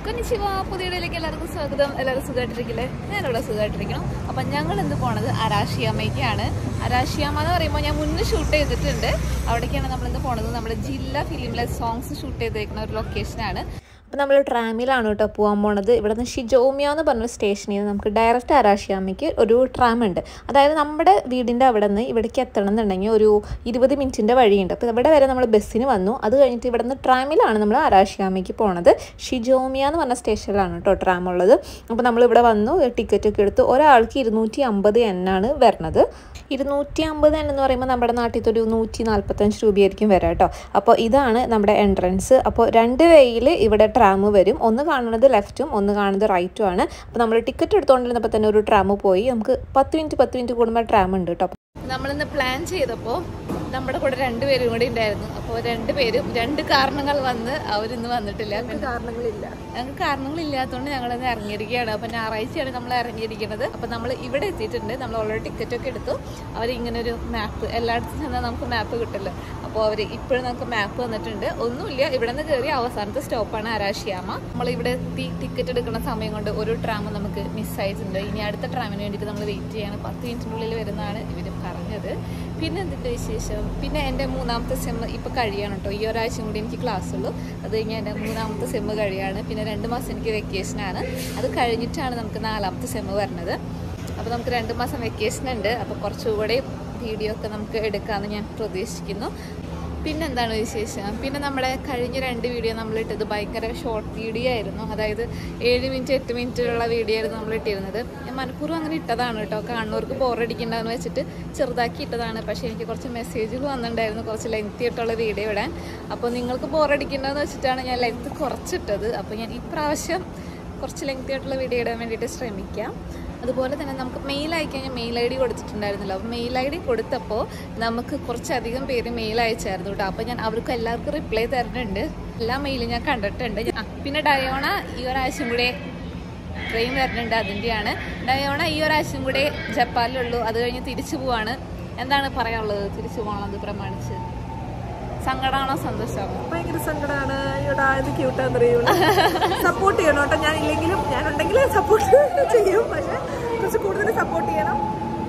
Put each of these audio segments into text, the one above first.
കൊനിച്ചിവ പുതിയ ഇടയിലേക്ക് എല്ലാവർക്കും സ്വാഗതം എല്ലാവരും സുഖമായിട്ടിരിക്കില്ലേ ഞാനിവിടെ സുഖമായിട്ടിരിക്കണം അപ്പം ഞങ്ങൾ എന്ത് പോണത് അരാഷിയാമയ്ക്കാണ് അരാഷിയാമ എന്ന് പറയുമ്പോൾ ഞാൻ മുന്നേ ഷൂട്ട് ചെയ്തിട്ടുണ്ട് അവിടേക്കാണ് നമ്മൾ ഇന്ന് പോണത് നമ്മുടെ ജില്ല ഫിലിമിലെ സോങ്സ് ഷൂട്ട് ചെയ്തേക്കുന്ന ഒരു ലൊക്കേഷനാണ് അപ്പോൾ നമ്മൾ ട്രാമിലാണ് കേട്ടോ പോകാൻ പോണത് ഇവിടെ നിന്ന് ഷിജോമിയ എന്ന് പറഞ്ഞൊരു സ്റ്റേഷനിൽ നിന്ന് നമുക്ക് ഡയറക്റ്റ് അരാഷിയാമയ്ക്ക് ഒരു ട്രാം ഉണ്ട് അതായത് നമ്മുടെ വീടിൻ്റെ അവിടെ നിന്ന് ഇവിടേക്ക് എത്തണം എന്നുണ്ടെങ്കിൽ ഒരു ഇരുപത് മിനിറ്റിൻ്റെ വഴിയുണ്ട് അപ്പോൾ ഇവിടെ വരെ നമ്മൾ ബസ്സിന് വന്നു അത് കഴിഞ്ഞിട്ട് ഇവിടെ നിന്ന് ട്രാമിലാണ് നമ്മൾ അരാഷിയാമയ്ക്ക് പോണത് ഷിജോമിയ എന്ന് പറഞ്ഞ സ്റ്റേഷനിലാണ് കേട്ടോ ട്രാം ഉള്ളത് അപ്പോൾ നമ്മൾ ഇവിടെ വന്നു ടിക്കറ്റ് ഒക്കെ എടുത്ത് ഒരാൾക്ക് ഇരുന്നൂറ്റി അമ്പത് എന്നാണ് വരുന്നത് ഇരുന്നൂറ്റി അമ്പത് എന്ന് പറയുമ്പോൾ നമ്മുടെ നാട്ടിലത്തെ ഒരു നൂറ്റി നാൽപ്പത്തഞ്ച് രൂപയായിരിക്കും വരാം കേട്ടോ അപ്പോൾ ഇതാണ് നമ്മുടെ എൻട്രൻസ് അപ്പോൾ രണ്ട് വേയിൽ ഇവിടെ ട്രാം വരും ഒന്ന് കാണുന്നത് ലെഫ്റ്റും ഒന്ന് കാണുന്നത് റൈറ്റും ആണ് അപ്പോൾ നമ്മൾ ടിക്കറ്റ് എടുത്തുകൊണ്ടിരുന്നപ്പോൾ തന്നെ ഒരു ട്രാം പോയി നമുക്ക് പത്ത് മിനിറ്റ് പത്ത് മിനിറ്റ് കൂടുമ്പോൾ ട്രാം ഉണ്ട് കേട്ടോ നമ്മളിന്ന് പ്ലാൻ ചെയ്തപ്പോൾ നമ്മുടെ കൂടെ രണ്ടുപേരും കൂടി ഉണ്ടായിരുന്നു അപ്പോൾ രണ്ടുപേരും രണ്ട് കാരണങ്ങൾ വന്ന് അവരിന്ന് വന്നിട്ടില്ല കാരണങ്ങളില്ല ഞങ്ങൾക്ക് കാരണങ്ങളില്ലാത്തതുകൊണ്ട് ഞങ്ങൾ ഇന്ന് ഇറങ്ങിയിരിക്കുകയാണ് അപ്പം ഞായറാഴ്ചയാണ് നമ്മൾ ഇറങ്ങിയിരിക്കുന്നത് അപ്പം നമ്മൾ ഇവിടെ എത്തിയിട്ടുണ്ട് നമ്മൾ ഓൾറെഡി ടിക്കറ്റ് ഒക്കെ എടുത്തു അവർ ഇങ്ങനെ ഒരു മാപ്പ് എല്ലായിടത്തും ചെന്നാൽ നമുക്ക് മാപ്പ് കിട്ടില്ല അപ്പോൾ അവർ ഇപ്പോഴും നമുക്ക് മാപ്പ് വന്നിട്ടുണ്ട് ഒന്നുമില്ല ഇവിടെ നിന്ന് കയറി അവസാനത്തെ സ്റ്റോപ്പാണ് അരാഷിയാമ നമ്മൾ ഇവിടെ എത്തി ടിക്കറ്റ് എടുക്കുന്ന സമയം കൊണ്ട് ഒരു ട്രാം നമുക്ക് മിസ്സായിട്ടുണ്ട് ഇനി അടുത്ത ട്രാമിന് വേണ്ടിയിട്ട് നമ്മൾ വെയിറ്റ് ചെയ്യാണ് പത്ത് മിനിറ്റിനുള്ളിൽ വരുന്നതാണ് ഇവർ പറഞ്ഞത് പിന്നെ എന്തിൻ്റെ വിശേഷം പിന്നെ എൻ്റെ മൂന്നാമത്തെ സെമ്മ് ഇപ്പോൾ കഴിയാണ് കേട്ടോ ഈ ഒരാഴ്ചയും കൂടി എനിക്ക് ക്ലാസ് ഉള്ളൂ അത് കഴിഞ്ഞാൽ എൻ്റെ മൂന്നാമത്തെ സെമ്മ് കഴിയാണ് പിന്നെ രണ്ട് മാസം എനിക്ക് വെക്കേഷനാണ് അത് കഴിഞ്ഞിട്ടാണ് നമുക്ക് നാലാമത്തെ സെമ്മ് വരുന്നത് അപ്പോൾ നമുക്ക് രണ്ട് മാസം വെക്കേഷൻ ഉണ്ട് അപ്പോൾ കുറച്ചുകൂടെ വീഡിയോ ഒക്കെ നമുക്ക് എടുക്കാമെന്ന് ഞാൻ പ്രതീക്ഷിക്കുന്നു പിന്നെ എന്താണ് വിശേഷം പിന്നെ നമ്മുടെ കഴിഞ്ഞ രണ്ട് വീഡിയോ നമ്മൾ ഇട്ടത് ഭയങ്കര ഷോർട്ട് വീഡിയോ ആയിരുന്നു അതായത് ഏഴ് മിനിറ്റ് എട്ട് മിനിറ്റുള്ള വീഡിയോ ആയിരുന്നു നമ്മൾ ഇട്ടിരുന്നത് ഞാൻ മനഃപൂർവ്വം അങ്ങനെ ഇട്ടതാണ് കേട്ടോ കാണുന്നവർക്ക് ബോറടിക്കണ്ടെന്ന് വെച്ചിട്ട് ചെറുതാക്കി ഇട്ടതാണ് പക്ഷേ എനിക്ക് കുറച്ച് മെസ്സേജുകൾ വന്നിട്ടുണ്ടായിരുന്നു കുറച്ച് ലെങ്തി ആയിട്ടുള്ള വീഡിയോ ഇടാൻ അപ്പോൾ നിങ്ങൾക്ക് ബോറടിക്കണ്ടെന്ന് വെച്ചിട്ടാണ് ഞാൻ ലെങ്ത് കുറച്ചിട്ടത് അപ്പോൾ ഞാൻ ഇപ്രാവശ്യം കുറച്ച് ലെങ്തി ആയിട്ടുള്ള വീഡിയോ ഇടാൻ വേണ്ടിയിട്ട് ശ്രമിക്കാം അതുപോലെ തന്നെ നമുക്ക് മെയിൽ അയക്കാൻ മെയിൽ ഐ ഡി കൊടുത്തിട്ടുണ്ടായിരുന്നല്ലോ അപ്പോൾ മെയിൽ ഐ ഡി കൊടുത്തപ്പോൾ നമുക്ക് കുറച്ചധികം പേര് മെയിൽ അയച്ചായിരുന്നു കേട്ടോ അപ്പോൾ ഞാൻ അവർക്ക് എല്ലാവർക്കും റിപ്ലൈ തരുന്നുണ്ട് എല്ലാ മെയിലും ഞാൻ കണ്ടിട്ടുണ്ട് ആ, പിന്നെ ഡയോണ ഈ ഒരാഴ്ചയും കൂടെ ട്രെയിൻ വരുന്നുണ്ട് അതിൻ്റെയാണ് ഡയോണ ഈ ഒരാഴ്ചയും കൂടെ ജപ്പാനിലുള്ളൂ അത് കഴിഞ്ഞ് തിരിച്ചു പോവാണ് എന്താണ് പറയാനുള്ളത് തിരിച്ചു പോകണത് പ്രമാണിച്ച് സങ്കടമാണോ സന്തോഷമാണോ ഭയങ്കര സങ്കടമാണ് ഇവിടെ ഇത് ക്യൂട്ടാന്നറിയുള്ളൂ സപ്പോർട്ട് ചെയ്യണം കേട്ടോ ഞാൻ ഇല്ലെങ്കിലും ഞാനുണ്ടെങ്കിൽ സപ്പോർട്ട് ചെയ്യും പക്ഷെ കുറച്ച് കൂടുതൽ സപ്പോർട്ട് ചെയ്യണം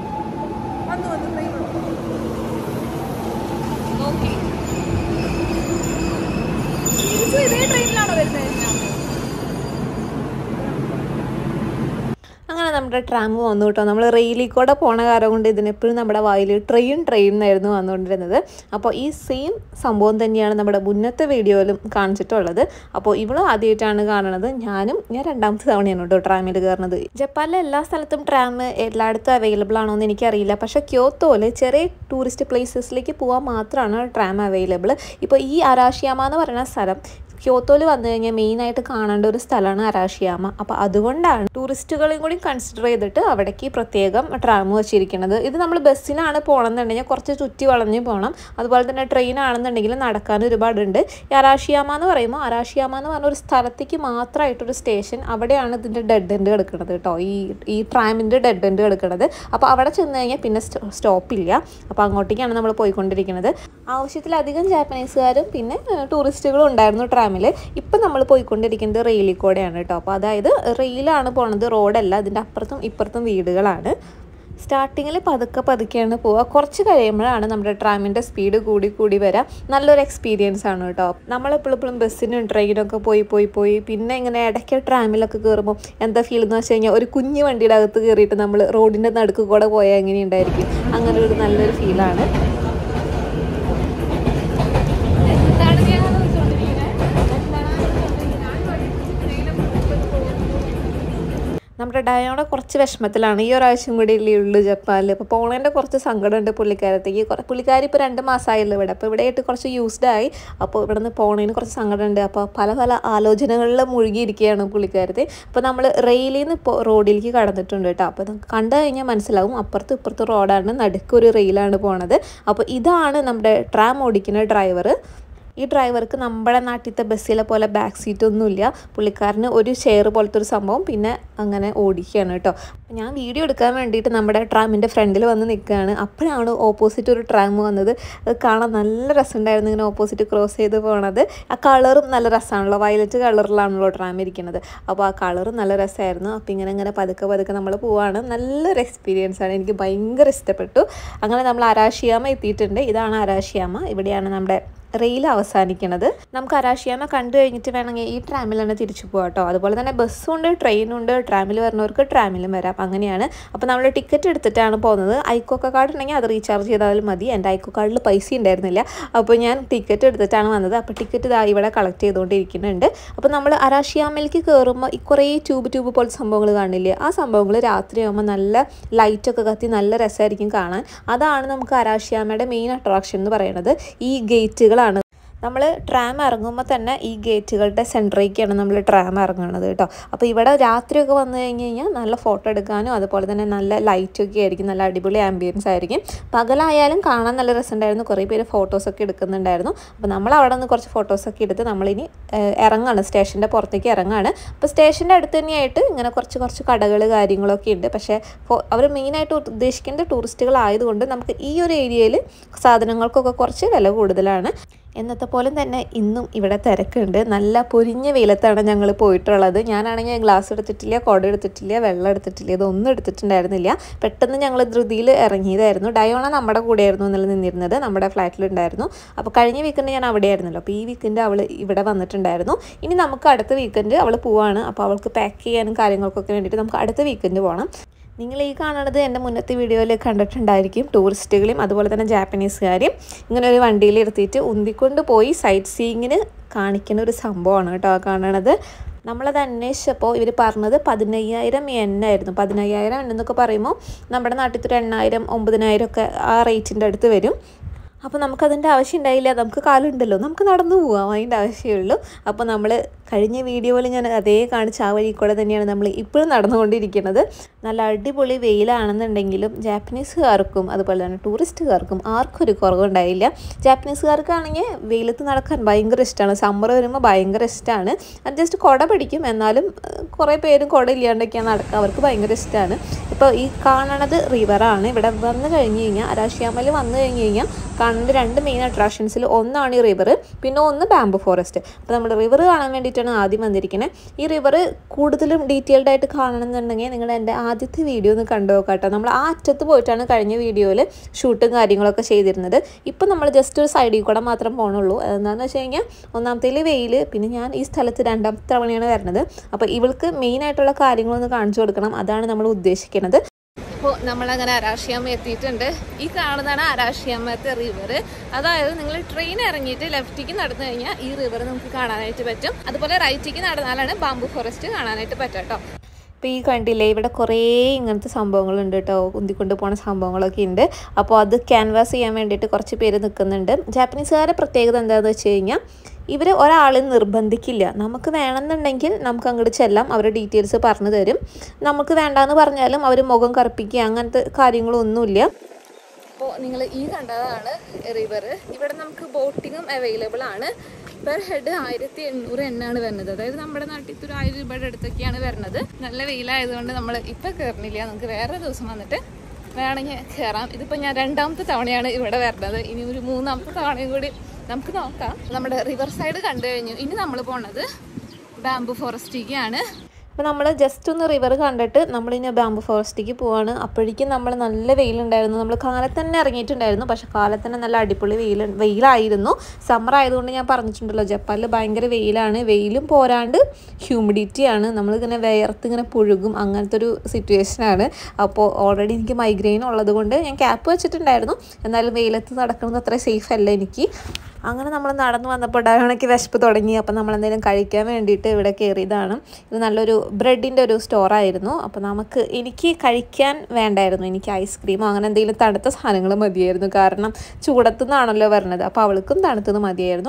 വന്നു വന്നു train വന്നു. നോക്കി തിരിച്ചും ഇതേ ട്രെയിനിലാണോ വരുന്നത് അങ്ങനെ നമ്മുടെ ട്രാം വന്നു കേട്ടോ നമ്മൾ റെയിലിൽ കൂടെ പോണ കാരണം കൊണ്ട് ഇതിനെപ്പോഴും നമ്മുടെ വായിൽ ട്രെയിൻ ട്രെയിൻ എന്നായിരുന്നു വന്നുകൊണ്ടിരുന്നത് അപ്പോൾ ഈ സെയിം സംഭവം തന്നെയാണ് നമ്മുടെ മുന്നത്തെ വീഡിയോയിലും കാണിച്ചിട്ടുള്ളത് അപ്പോൾ ഇവളും ആദ്യമായിട്ടാണ് കാണുന്നത് ഞാനും ഞാൻ രണ്ടാമത്തെ തവണയാണ് കേട്ടോ ട്രാമിൽ കയറുന്നത് ജപ്പാനിലെ എല്ലാ സ്ഥലത്തും ട്രാം എല്ലായിടത്തും അവൈലബിൾ ആണോ എന്ന് എനിക്കറിയില്ല പക്ഷേ ക്യോത്തോയിൽ ചെറിയ ടൂറിസ്റ്റ് പ്ലേസസിലേക്ക് പോകാൻ മാത്രമാണ് ട്രാം അവൈലബിൾ ഇപ്പോൾ ഈ അരാഷിയാമ എന്ന് പറയുന്ന സ്ഥലം ക്യോത്തോയിൽ വന്നു കഴിഞ്ഞാൽ മെയിനായിട്ട് കാണേണ്ട ഒരു സ്ഥലമാണ് അരാഷിയാമ അപ്പോൾ അതുകൊണ്ടാണ് ടൂറിസ്റ്റുകളെയും കൂടി കൺസിഡർ ചെയ്തിട്ട് അവിടേക്ക് പ്രത്യേകം ട്രാം വെച്ചിരിക്കുന്നത് ഇത് നമ്മൾ ബസ്സിനാണ് പോകണമെന്നുണ്ടെങ്കിൽ കുറച്ച് ചുറ്റി വളഞ്ഞ് പോകണം അതുപോലെ തന്നെ ട്രെയിൻ ആണെന്നുണ്ടെങ്കിൽ നടക്കാൻ ഒരുപാടുണ്ട് ഈ അരാഷിയാമ എന്ന് പറയുമ്പോൾ അരാഷിയാമ എന്ന് പറഞ്ഞ ഒരു സ്ഥലത്തേക്ക് മാത്രമായിട്ടൊരു സ്റ്റേഷൻ അവിടെയാണ് ഇതിൻ്റെ ഡെഡ് എൻഡ് കിടക്കുന്നത് കേട്ടോ ഈ ഈ ട്രാമിൻ്റെ ഡെഡ് എൻഡ് കിടക്കുന്നത് അപ്പോൾ അവിടെ ചെന്ന് കഴിഞ്ഞാൽ പിന്നെ സ്റ്റോപ്പില്ല അപ്പോൾ അങ്ങോട്ടേക്കാണ് നമ്മൾ പോയിക്കൊണ്ടിരിക്കുന്നത് ആവശ്യത്തിലധികം ജാപ്പനീസുകാരും പിന്നെ ടൂറിസ്റ്റുകളും ഉണ്ടായിരുന്നു ട്രാമിൽ ഇപ്പം നമ്മൾ പോയിക്കൊണ്ടിരിക്കുന്നത് റെയിലിൽ കൂടെയാണ് കേട്ടോ അപ്പോൾ അതായത് റെയിലാണ് പോണത് റോഡല്ല അതിൻ്റെ അപ്പുറത്തും ഇപ്പുറത്തും വീടുകളാണ് സ്റ്റാർട്ടിങ്ങിൽ പതുക്കെ പതുക്കെയാണ് പോവുക കുറച്ച് കഴിയുമ്പോഴാണ് നമ്മുടെ ട്രാമിൻ്റെ സ്പീഡ് കൂടി കൂടി വരാം നല്ലൊരു എക്സ്പീരിയൻസ് ആണ് കേട്ടോ നമ്മളെപ്പോഴും ബസ്സിനും ട്രെയിനൊക്കെ പോയി പോയി പോയി പിന്നെ ഇങ്ങനെ ഇടയ്ക്ക് ട്രാമിലൊക്കെ കയറുമ്പോൾ എന്താ ഫീൽ എന്ന് വെച്ച് കഴിഞ്ഞാൽ ഒരു കുഞ്ഞു വണ്ടിയുടെ അകത്ത് കയറിയിട്ട് നമ്മൾ റോഡിൻ്റെ നടുക്ക് കൂടെ പോയാൽ എങ്ങനെ ഉണ്ടായിരിക്കും അങ്ങനെ ഒരു നല്ലൊരു ഫീലാണ് എന്താണ് ഞാൻ ആലോചിച്ചുകൊണ്ടിരിക്കുന്നത് എന്താണ് നമ്മുടെ ഡയോണ കുറച്ച് വിഷമത്തിലാണ് ഈ ഒരാഴ്ചയും കൂടി ഇല്ലേ ഉള്ളൂ ജപ്പാനിൽ അപ്പോൾ പോണേൻ്റെ കുറച്ച് സങ്കടമുണ്ട് പുള്ളിക്കാരത്തേക്ക് കുറേ പുള്ളിക്കാരി ഇപ്പോൾ രണ്ട് മാസമായല്ലോ ഇവിടെ അപ്പോൾ ഇവിടെ ആയിട്ട് കുറച്ച് യൂസ്ഡ് ആയി അപ്പോൾ ഇവിടെ നിന്ന് പോണേന് കുറച്ച് സങ്കടമുണ്ട് അപ്പോൾ പല പല ആലോചനകളിൽ മുഴുകിയിരിക്കുകയാണ് പുള്ളിക്കാരത്തെ അപ്പോൾ നമ്മൾ റെയിലിൽ നിന്ന് ഇപ്പോൾ റോഡിലേക്ക് കടന്നിട്ടുണ്ട് കേട്ടോ അപ്പോൾ നമുക്ക് കണ്ടു കഴിഞ്ഞാൽ മനസ്സിലാവും അപ്പുറത്ത് ഇപ്പുറത്ത് റോഡാണ് നടുക്കൊരു റെയിലാണ് പോണത് അപ്പോൾ ഇതാണ് നമ്മുടെ ട്രാം ഓടിക്കുന്ന ഡ്രൈവർ ഈ ഡ്രൈവർക്ക് നമ്മുടെ നാട്ടിലത്തെ ബസ്സിലെ പോലെ ബാക്ക് സീറ്റ് ഒന്നുമില്ല പുള്ളിക്കാരന് ഒരു ചെയർ പോലത്തെ ഒരു സംഭവം പിന്നെ അങ്ങനെ ഓടിക്കുകയാണ് കേട്ടോ ഞാൻ വീഡിയോ എടുക്കാൻ വേണ്ടിയിട്ട് നമ്മുടെ ട്രാമിൻ്റെ ഫ്രണ്ടിൽ വന്ന് നിൽക്കുകയാണ് അപ്പോഴാണ് ഓപ്പോസിറ്റ് ഒരു ട്രാം വന്നത് അത് കാണാൻ നല്ല രസമുണ്ടായിരുന്നു ഇങ്ങനെ ഓപ്പോസിറ്റ് ക്രോസ് ചെയ്ത് പോണത് ആ കളറും നല്ല രസമാണല്ലോ വയലറ്റ് കളറിലാണല്ലോ ട്രാം ഇരിക്കുന്നത് അപ്പോൾ ആ കളറും നല്ല രസമായിരുന്നു അപ്പോൾ ഇങ്ങനെ ഇങ്ങനെ പതുക്കെ പതുക്കെ നമ്മൾ പോവാണ് നല്ലൊരു എക്സ്പീരിയൻസ് ആണ് എനിക്ക് ഭയങ്കര ഇഷ്ടപ്പെട്ടു അങ്ങനെ നമ്മൾ അരാഷിയാമ എത്തിയിട്ടുണ്ട് ഇതാണ് അരാഷിയാമ ഇവിടെയാണ് നമ്മുടെ റെയിൽ അവസാനിക്കുന്നത് നമുക്ക് അരാഷിയാമ കണ്ടു കഴിഞ്ഞിട്ട് വേണമെങ്കിൽ ഈ ട്രാമിൽ തന്നെ തിരിച്ചു പോകാം കേട്ടോ അതുപോലെ തന്നെ ബസ്സും ഉണ്ട് ട്രെയിനും ഉണ്ട് ട്രാമിൽ വരുന്നവർക്ക് ട്രാമിലും വരാം അങ്ങനെയാണ് അപ്പോൾ നമ്മൾ ടിക്കറ്റ് എടുത്തിട്ടാണ് പോകുന്നത് ഐക്കോക്ക കാർഡ് ഉണ്ടെങ്കിൽ അത് റീചാർജ് ചെയ്താലും മതി എൻ്റെ ഐക്കോ കാർഡിൽ പൈസ ഉണ്ടായിരുന്നില്ല അപ്പോൾ ഞാൻ ടിക്കറ്റ് എടുത്തിട്ടാണ് വന്നത് അപ്പോൾ ടിക്കറ്റ് ഇതാ ഇവിടെ കളക്ട് ചെയ്തുകൊണ്ടിരിക്കുന്നുണ്ട് അപ്പോൾ നമ്മൾ അരാഷിയാമയിലേക്ക് കയറുമ്പോൾ ഈ കുറേ ട്യൂബ് ട്യൂബ് പോലത്തെ സംഭവങ്ങൾ കാണില്ലേ ആ സംഭവങ്ങൾ രാത്രിയാകുമ്പോൾ നല്ല ലൈറ്റൊക്കെ കത്തി നല്ല രസമായിരിക്കും കാണാൻ അതാണ് നമുക്ക് അരാഷിയാമയുടെ മെയിൻ അട്രാക്ഷൻ എന്ന് പറയുന്നത് ഈ ഗേറ്റുകളാണ് നമ്മൾ ട്രാം ഇറങ്ങുമ്പോൾ തന്നെ ഈ ഗേറ്റുകളുടെ സെൻറ്ററിലേക്കാണ് നമ്മൾ ട്രാം ഇറങ്ങുന്നത് കേട്ടോ അപ്പോൾ ഇവിടെ രാത്രിയൊക്കെ വന്നു കഴിഞ്ഞ് കഴിഞ്ഞാൽ നല്ല ഫോട്ടോ എടുക്കാനും അതുപോലെ തന്നെ നല്ല ലൈറ്റൊക്കെ ആയിരിക്കും നല്ല അടിപൊളി ആംബിയൻസ് ആയിരിക്കും പകലായാലും കാണാൻ നല്ല രസമുണ്ടായിരുന്നു കുറേ പേര് ഫോട്ടോസൊക്കെ എടുക്കുന്നുണ്ടായിരുന്നു അപ്പോൾ നമ്മൾ അവിടെ നിന്ന് കുറച്ച് ഫോട്ടോസൊക്കെ എടുത്ത് നമ്മളിനി ഏഹ്, ഇറങ്ങാണ് സ്റ്റേഷൻ്റെ പുറത്തേക്ക് ഇറങ്ങാണ് അപ്പോൾ സ്റ്റേഷൻ്റെ അടുത്ത് തന്നെയായിട്ട് ഇങ്ങനെ കുറച്ച് കുറച്ച് കടകൾ കാര്യങ്ങളൊക്കെ ഉണ്ട് പക്ഷേ അവർ മെയിനായിട്ട് ഉദ്ദേശിക്കുന്നത് ടൂറിസ്റ്റുകളായതുകൊണ്ട് നമുക്ക് ഈ ഒരു ഏരിയയിൽ സാധനങ്ങൾക്കൊക്കെ കുറച്ച് വില കൂടുതലാണ് എന്നത്തെ പോലെ തന്നെ ഇന്നും ഇവിടെ തിരക്കുണ്ട് നല്ല പൊരിഞ്ഞ വെയിലത്താണ് ഞങ്ങൾ പോയിട്ടുള്ളത് ഞാനാണെങ്കിൽ ഗ്ലാസ് എടുത്തിട്ടില്ല കുട എടുത്തിട്ടില്ല വെള്ളം എടുത്തിട്ടില്ല ഇതൊന്നും എടുത്തിട്ടുണ്ടായിരുന്നില്ല പെട്ടെന്ന് ഞങ്ങൾ ധൃതിയിൽ ഇറങ്ങിയതായിരുന്നു ഡയോണ നമ്മുടെ കൂടെയായിരുന്നു ഇന്നലെ നിന്നിരുന്നത് നമ്മുടെ ഫ്ലാറ്റിലുണ്ടായിരുന്നു അപ്പോൾ കഴിഞ്ഞ വീക്കെൻഡ് ഞാൻ അവിടെ ആയിരുന്നല്ലോ അപ്പോൾ ഈ വീക്കെൻഡ് അവൾ ഇവിടെ വന്നിട്ടുണ്ടായിരുന്നു ഇനി നമുക്ക് അടുത്ത വീക്കെൻഡ് അവൾ പോവാണ് അപ്പോൾ അവൾക്ക് പാക്ക് ചെയ്യാനും കാര്യങ്ങൾക്കൊക്കെ വേണ്ടിയിട്ട് നമുക്ക് അടുത്ത വീക്കെൻഡ് പോകണം നിങ്ങൾ ഈ കാണുന്നത് എൻ്റെ മുന്നത്തെ വീഡിയോയിൽ കണ്ടിട്ടുണ്ടായിരിക്കും ടൂറിസ്റ്റുകളെയും അതുപോലെ തന്നെ ജാപ്പനീസുകാരെയും ഇങ്ങനെ ഒരു വണ്ടിയിൽ ഇരുത്തിയിട്ട് ഉന്തിക്കൊണ്ട് പോയി സൈറ്റ് സീയിങ്ങിന് കാണിക്കുന്ന ഒരു സംഭവമാണ് കേട്ടോ ആ കാണണത് നമ്മളത് അന്വേഷിച്ചപ്പോൾ ഇവർ പറഞ്ഞത് പതിനയ്യായിരം എണ്ണായിരുന്നു പതിനയ്യായിരം എന്നൊക്കെ പറയുമ്പോൾ നമ്മുടെ നാട്ടിൽ ഒരു എണ്ണായിരം ഒമ്പതിനായിരം ഒക്കെ ആ റേറ്റിൻ്റെ അടുത്ത് വരും അപ്പോൾ നമുക്കതിൻ്റെ ആവശ്യം ഉണ്ടായില്ല നമുക്ക് കാലുണ്ടല്ലോ നമുക്ക് നടന്നു പോവാം അതിൻ്റെ ആവശ്യമുള്ളൂ അപ്പോൾ നമ്മൾ കഴിഞ്ഞ വീഡിയോയിൽ ഞാൻ അതേ കാണിച്ച ആ വഴി കൂടെ തന്നെയാണ് നമ്മൾ ഇപ്പോഴും നടന്നുകൊണ്ടിരിക്കുന്നത് നല്ല അടിപൊളി വെയിലാണെന്നുണ്ടെങ്കിലും ജാപ്പനീസുകാർക്കും അതുപോലെ തന്നെ ടൂറിസ്റ്റുകാർക്കും ആർക്കും ഒരു കുറവുണ്ടായില്ല ജാപ്പനീസുകാർക്കാണെങ്കിൽ വെയിലത്ത് നടക്കാൻ ഭയങ്കര ഇഷ്ടമാണ് സമ്മർ വരുമ്പോൾ ഭയങ്കര ഇഷ്ടമാണ് അത് ജസ്റ്റ് കുട പിടിക്കും എന്നാലും ഏഹ്, കുറേ പേരും കുട ഇല്ലാണ്ടൊക്കെയാണ് നടക്കുക അവർക്ക് ഭയങ്കര ഇഷ്ടമാണ് ഇപ്പോൾ ഈ കാണണത് റിവറാണ് ഇവിടെ വന്നു കഴിഞ്ഞ് കഴിഞ്ഞാൽ അരാഷ്യാമൽ വന്നു കഴിഞ്ഞ് കഴിഞ്ഞാൽ കാണുന്ന രണ്ട് മെയിൻ അട്രാക്ഷൻസിൽ ഒന്നാണ് ഈ റിവർ പിന്നെ ഒന്ന് ബാംബു ഫോറസ്റ്റ് അപ്പോൾ നമ്മൾ റിവർ കാണാൻ വേണ്ടിയിട്ടാണ് ആദ്യം വന്നിരിക്കുന്നത് ഈ റിവർ കൂടുതലും ഡീറ്റെയിൽഡ് ആയിട്ട് കാണണമെന്നുണ്ടെങ്കിൽ നിങ്ങൾ എൻ്റെ ആദ്യത്തെ വീഡിയോ ഒന്ന് കണ്ടു നോക്കാം കേട്ടോ നമ്മൾ ആ അറ്റത്ത് പോയിട്ടാണ് കഴിഞ്ഞ വീഡിയോയിൽ ഷൂട്ടും കാര്യങ്ങളൊക്കെ ചെയ്തിരുന്നത് ഇപ്പം നമ്മൾ ജസ്റ്റ് ഒരു സൈഡിൽ കൂടെ മാത്രം പോകണുള്ളൂ എന്താണെന്ന് വെച്ച് കഴിഞ്ഞാൽ ഒന്നാമത്തേൽ വെയിൽ പിന്നെ ഞാൻ ഈ സ്ഥലത്ത് രണ്ടാമത്തെ തവണയാണ് വരുന്നത് അപ്പോൾ ഇവൾക്ക് മെയിൻ ആയിട്ടുള്ള കാര്യങ്ങളൊന്ന് കാണിച്ചു കൊടുക്കണം അതാണ് നമ്മൾ ഉദ്ദേശിക്കുന്നത് അപ്പോൾ നമ്മളങ്ങനെ അരാഷിയാമ്മ എത്തിയിട്ടുണ്ട് ഈ കാണുന്നതാണ് അരാഷിയാമ്മത്തെ റിവർ അതായത് നിങ്ങൾ ട്രെയിൻ ഇറങ്ങിയിട്ട് ലെഫ്റ്റിക്ക് നടന്നു കഴിഞ്ഞാൽ ഈ റിവർ നമുക്ക് കാണാനായിട്ട് പറ്റും അതുപോലെ റൈറ്റിക്ക് നടന്നാലാണ് ബാംബു ഫോറസ്റ്റ് കാണാനായിട്ട് പറ്റും കേട്ടോ ഇപ്പോൾ ഈ കണ്ടില്ലേ ഇവിടെ കുറേ ഇങ്ങനത്തെ സംഭവങ്ങളുണ്ട് കേട്ടോ ഉന്തിക്കൊണ്ട് പോണ സംഭവങ്ങളൊക്കെ ഉണ്ട് അപ്പോൾ അത് ക്യാൻവാസ് ചെയ്യാൻ വേണ്ടിയിട്ട് കുറച്ച് പേര് നിൽക്കുന്നുണ്ട് ജാപ്പനീസുകാരുടെ പ്രത്യേകത എന്താണെന്ന് വെച്ച് കഴിഞ്ഞാൽ ഇവർ ഒരാളെ നിർബന്ധിക്കില്ല നമുക്ക് വേണമെന്നുണ്ടെങ്കിൽ നമുക്ക് അങ്ങോട്ട് ചെല്ലാം അവരുടെ ഡീറ്റെയിൽസ് പറഞ്ഞു തരും നമുക്ക് വേണ്ടാന്ന് പറഞ്ഞാലും അവർ മുഖം കറുപ്പിക്കുക അങ്ങനത്തെ കാര്യങ്ങളൊന്നുമില്ല അപ്പോൾ നിങ്ങൾ ഈ കണ്ടതാണ് റിവർ ഇവിടെ നമുക്ക് ബോട്ടിങ്ങും അവൈലബിൾ ആണ് പെർ ഹെഡ് ആയിരത്തി എണ്ണൂറ് എണ്ണാണ് വരുന്നത് അതായത് നമ്മുടെ നാട്ടിൽ ഒരു ആയിരം രൂപയുടെ അടുത്തൊക്കെയാണ് വരുന്നത് നല്ല വെയിലായതുകൊണ്ട് നമ്മൾ ഇപ്പം കയറുന്നില്ല നമുക്ക് വേറെ ദിവസം വന്നിട്ട് വേണമെങ്കിൽ കയറാം ഇതിപ്പോൾ ഞാൻ രണ്ടാമത്തെ തവണയാണ് ഇവിടെ വരുന്നത് ഇനി ഒരു മൂന്നാമത്തെ തവണയും കൂടി നമുക്ക് നോക്കാം നമ്മുടെ റിവർ സൈഡ് കണ്ടു കഴിഞ്ഞു ഇനി നമ്മൾ പോണത് ബാംബു ഫോറസ്റ്റിലേക്കാണ് അപ്പോൾ നമ്മൾ ജസ്റ്റ് ഒന്ന് റിവർ കണ്ടിട്ട് നമ്മളിനി ബാംബു ഫോറസ്റ്റിലേക്ക് പോവാണ് അപ്പോഴേക്കും നമ്മൾ നല്ല വെയിലുണ്ടായിരുന്നു നമ്മൾ കാലത്ത് തന്നെ ഇറങ്ങിയിട്ടുണ്ടായിരുന്നു പക്ഷേ കാലത്ത് തന്നെ നല്ല അടിപൊളി വെയിൽ വെയിലായിരുന്നു സമ്മർ ആയതുകൊണ്ട് ഞാൻ പറഞ്ഞിട്ടുണ്ടല്ലോ ജപ്പാനിൽ ഭയങ്കര വെയിലാണ് വെയിലും പോരാണ്ട് ഹ്യൂമിഡിറ്റിയാണ് നമ്മളിങ്ങനെ വിയർത്ത് ഇങ്ങനെ പുഴുകും അങ്ങനത്തെ ഒരു സിറ്റുവേഷനാണ് അപ്പോൾ ഓൾറെഡി എനിക്ക് മൈഗ്രെയിൻ ഉള്ളത് കൊണ്ട് ഞാൻ ക്യാപ്പ് വെച്ചിട്ടുണ്ടായിരുന്നു എന്നാലും വെയിലത്ത് നടക്കുന്നത് അത്ര സേഫ് അല്ല എനിക്ക് അങ്ങനെ നമ്മൾ നടന്നു വന്നപ്പോൾ ഡയോണയ്ക്ക് വിശപ്പ് തുടങ്ങി അപ്പോൾ നമ്മൾ എന്തെങ്കിലും കഴിക്കാൻ വേണ്ടിയിട്ട് ഇവിടെ കയറിയതാണ് ഇത് നല്ലൊരു ബ്രെഡിൻ്റെ ഒരു സ്റ്റോറായിരുന്നു അപ്പോൾ നമുക്ക് എനിക്ക് കഴിക്കാൻ വേണ്ടായിരുന്നു എനിക്ക് ഐസ്ക്രീമോ അങ്ങനെ എന്തെങ്കിലും തണുത്ത സാധനങ്ങൾ മതിയായിരുന്നു കാരണം ചൂടത്തു നിന്നാണല്ലോ വരുന്നത് അപ്പോൾ അവൾക്കും തണുത്തത് മതിയായിരുന്നു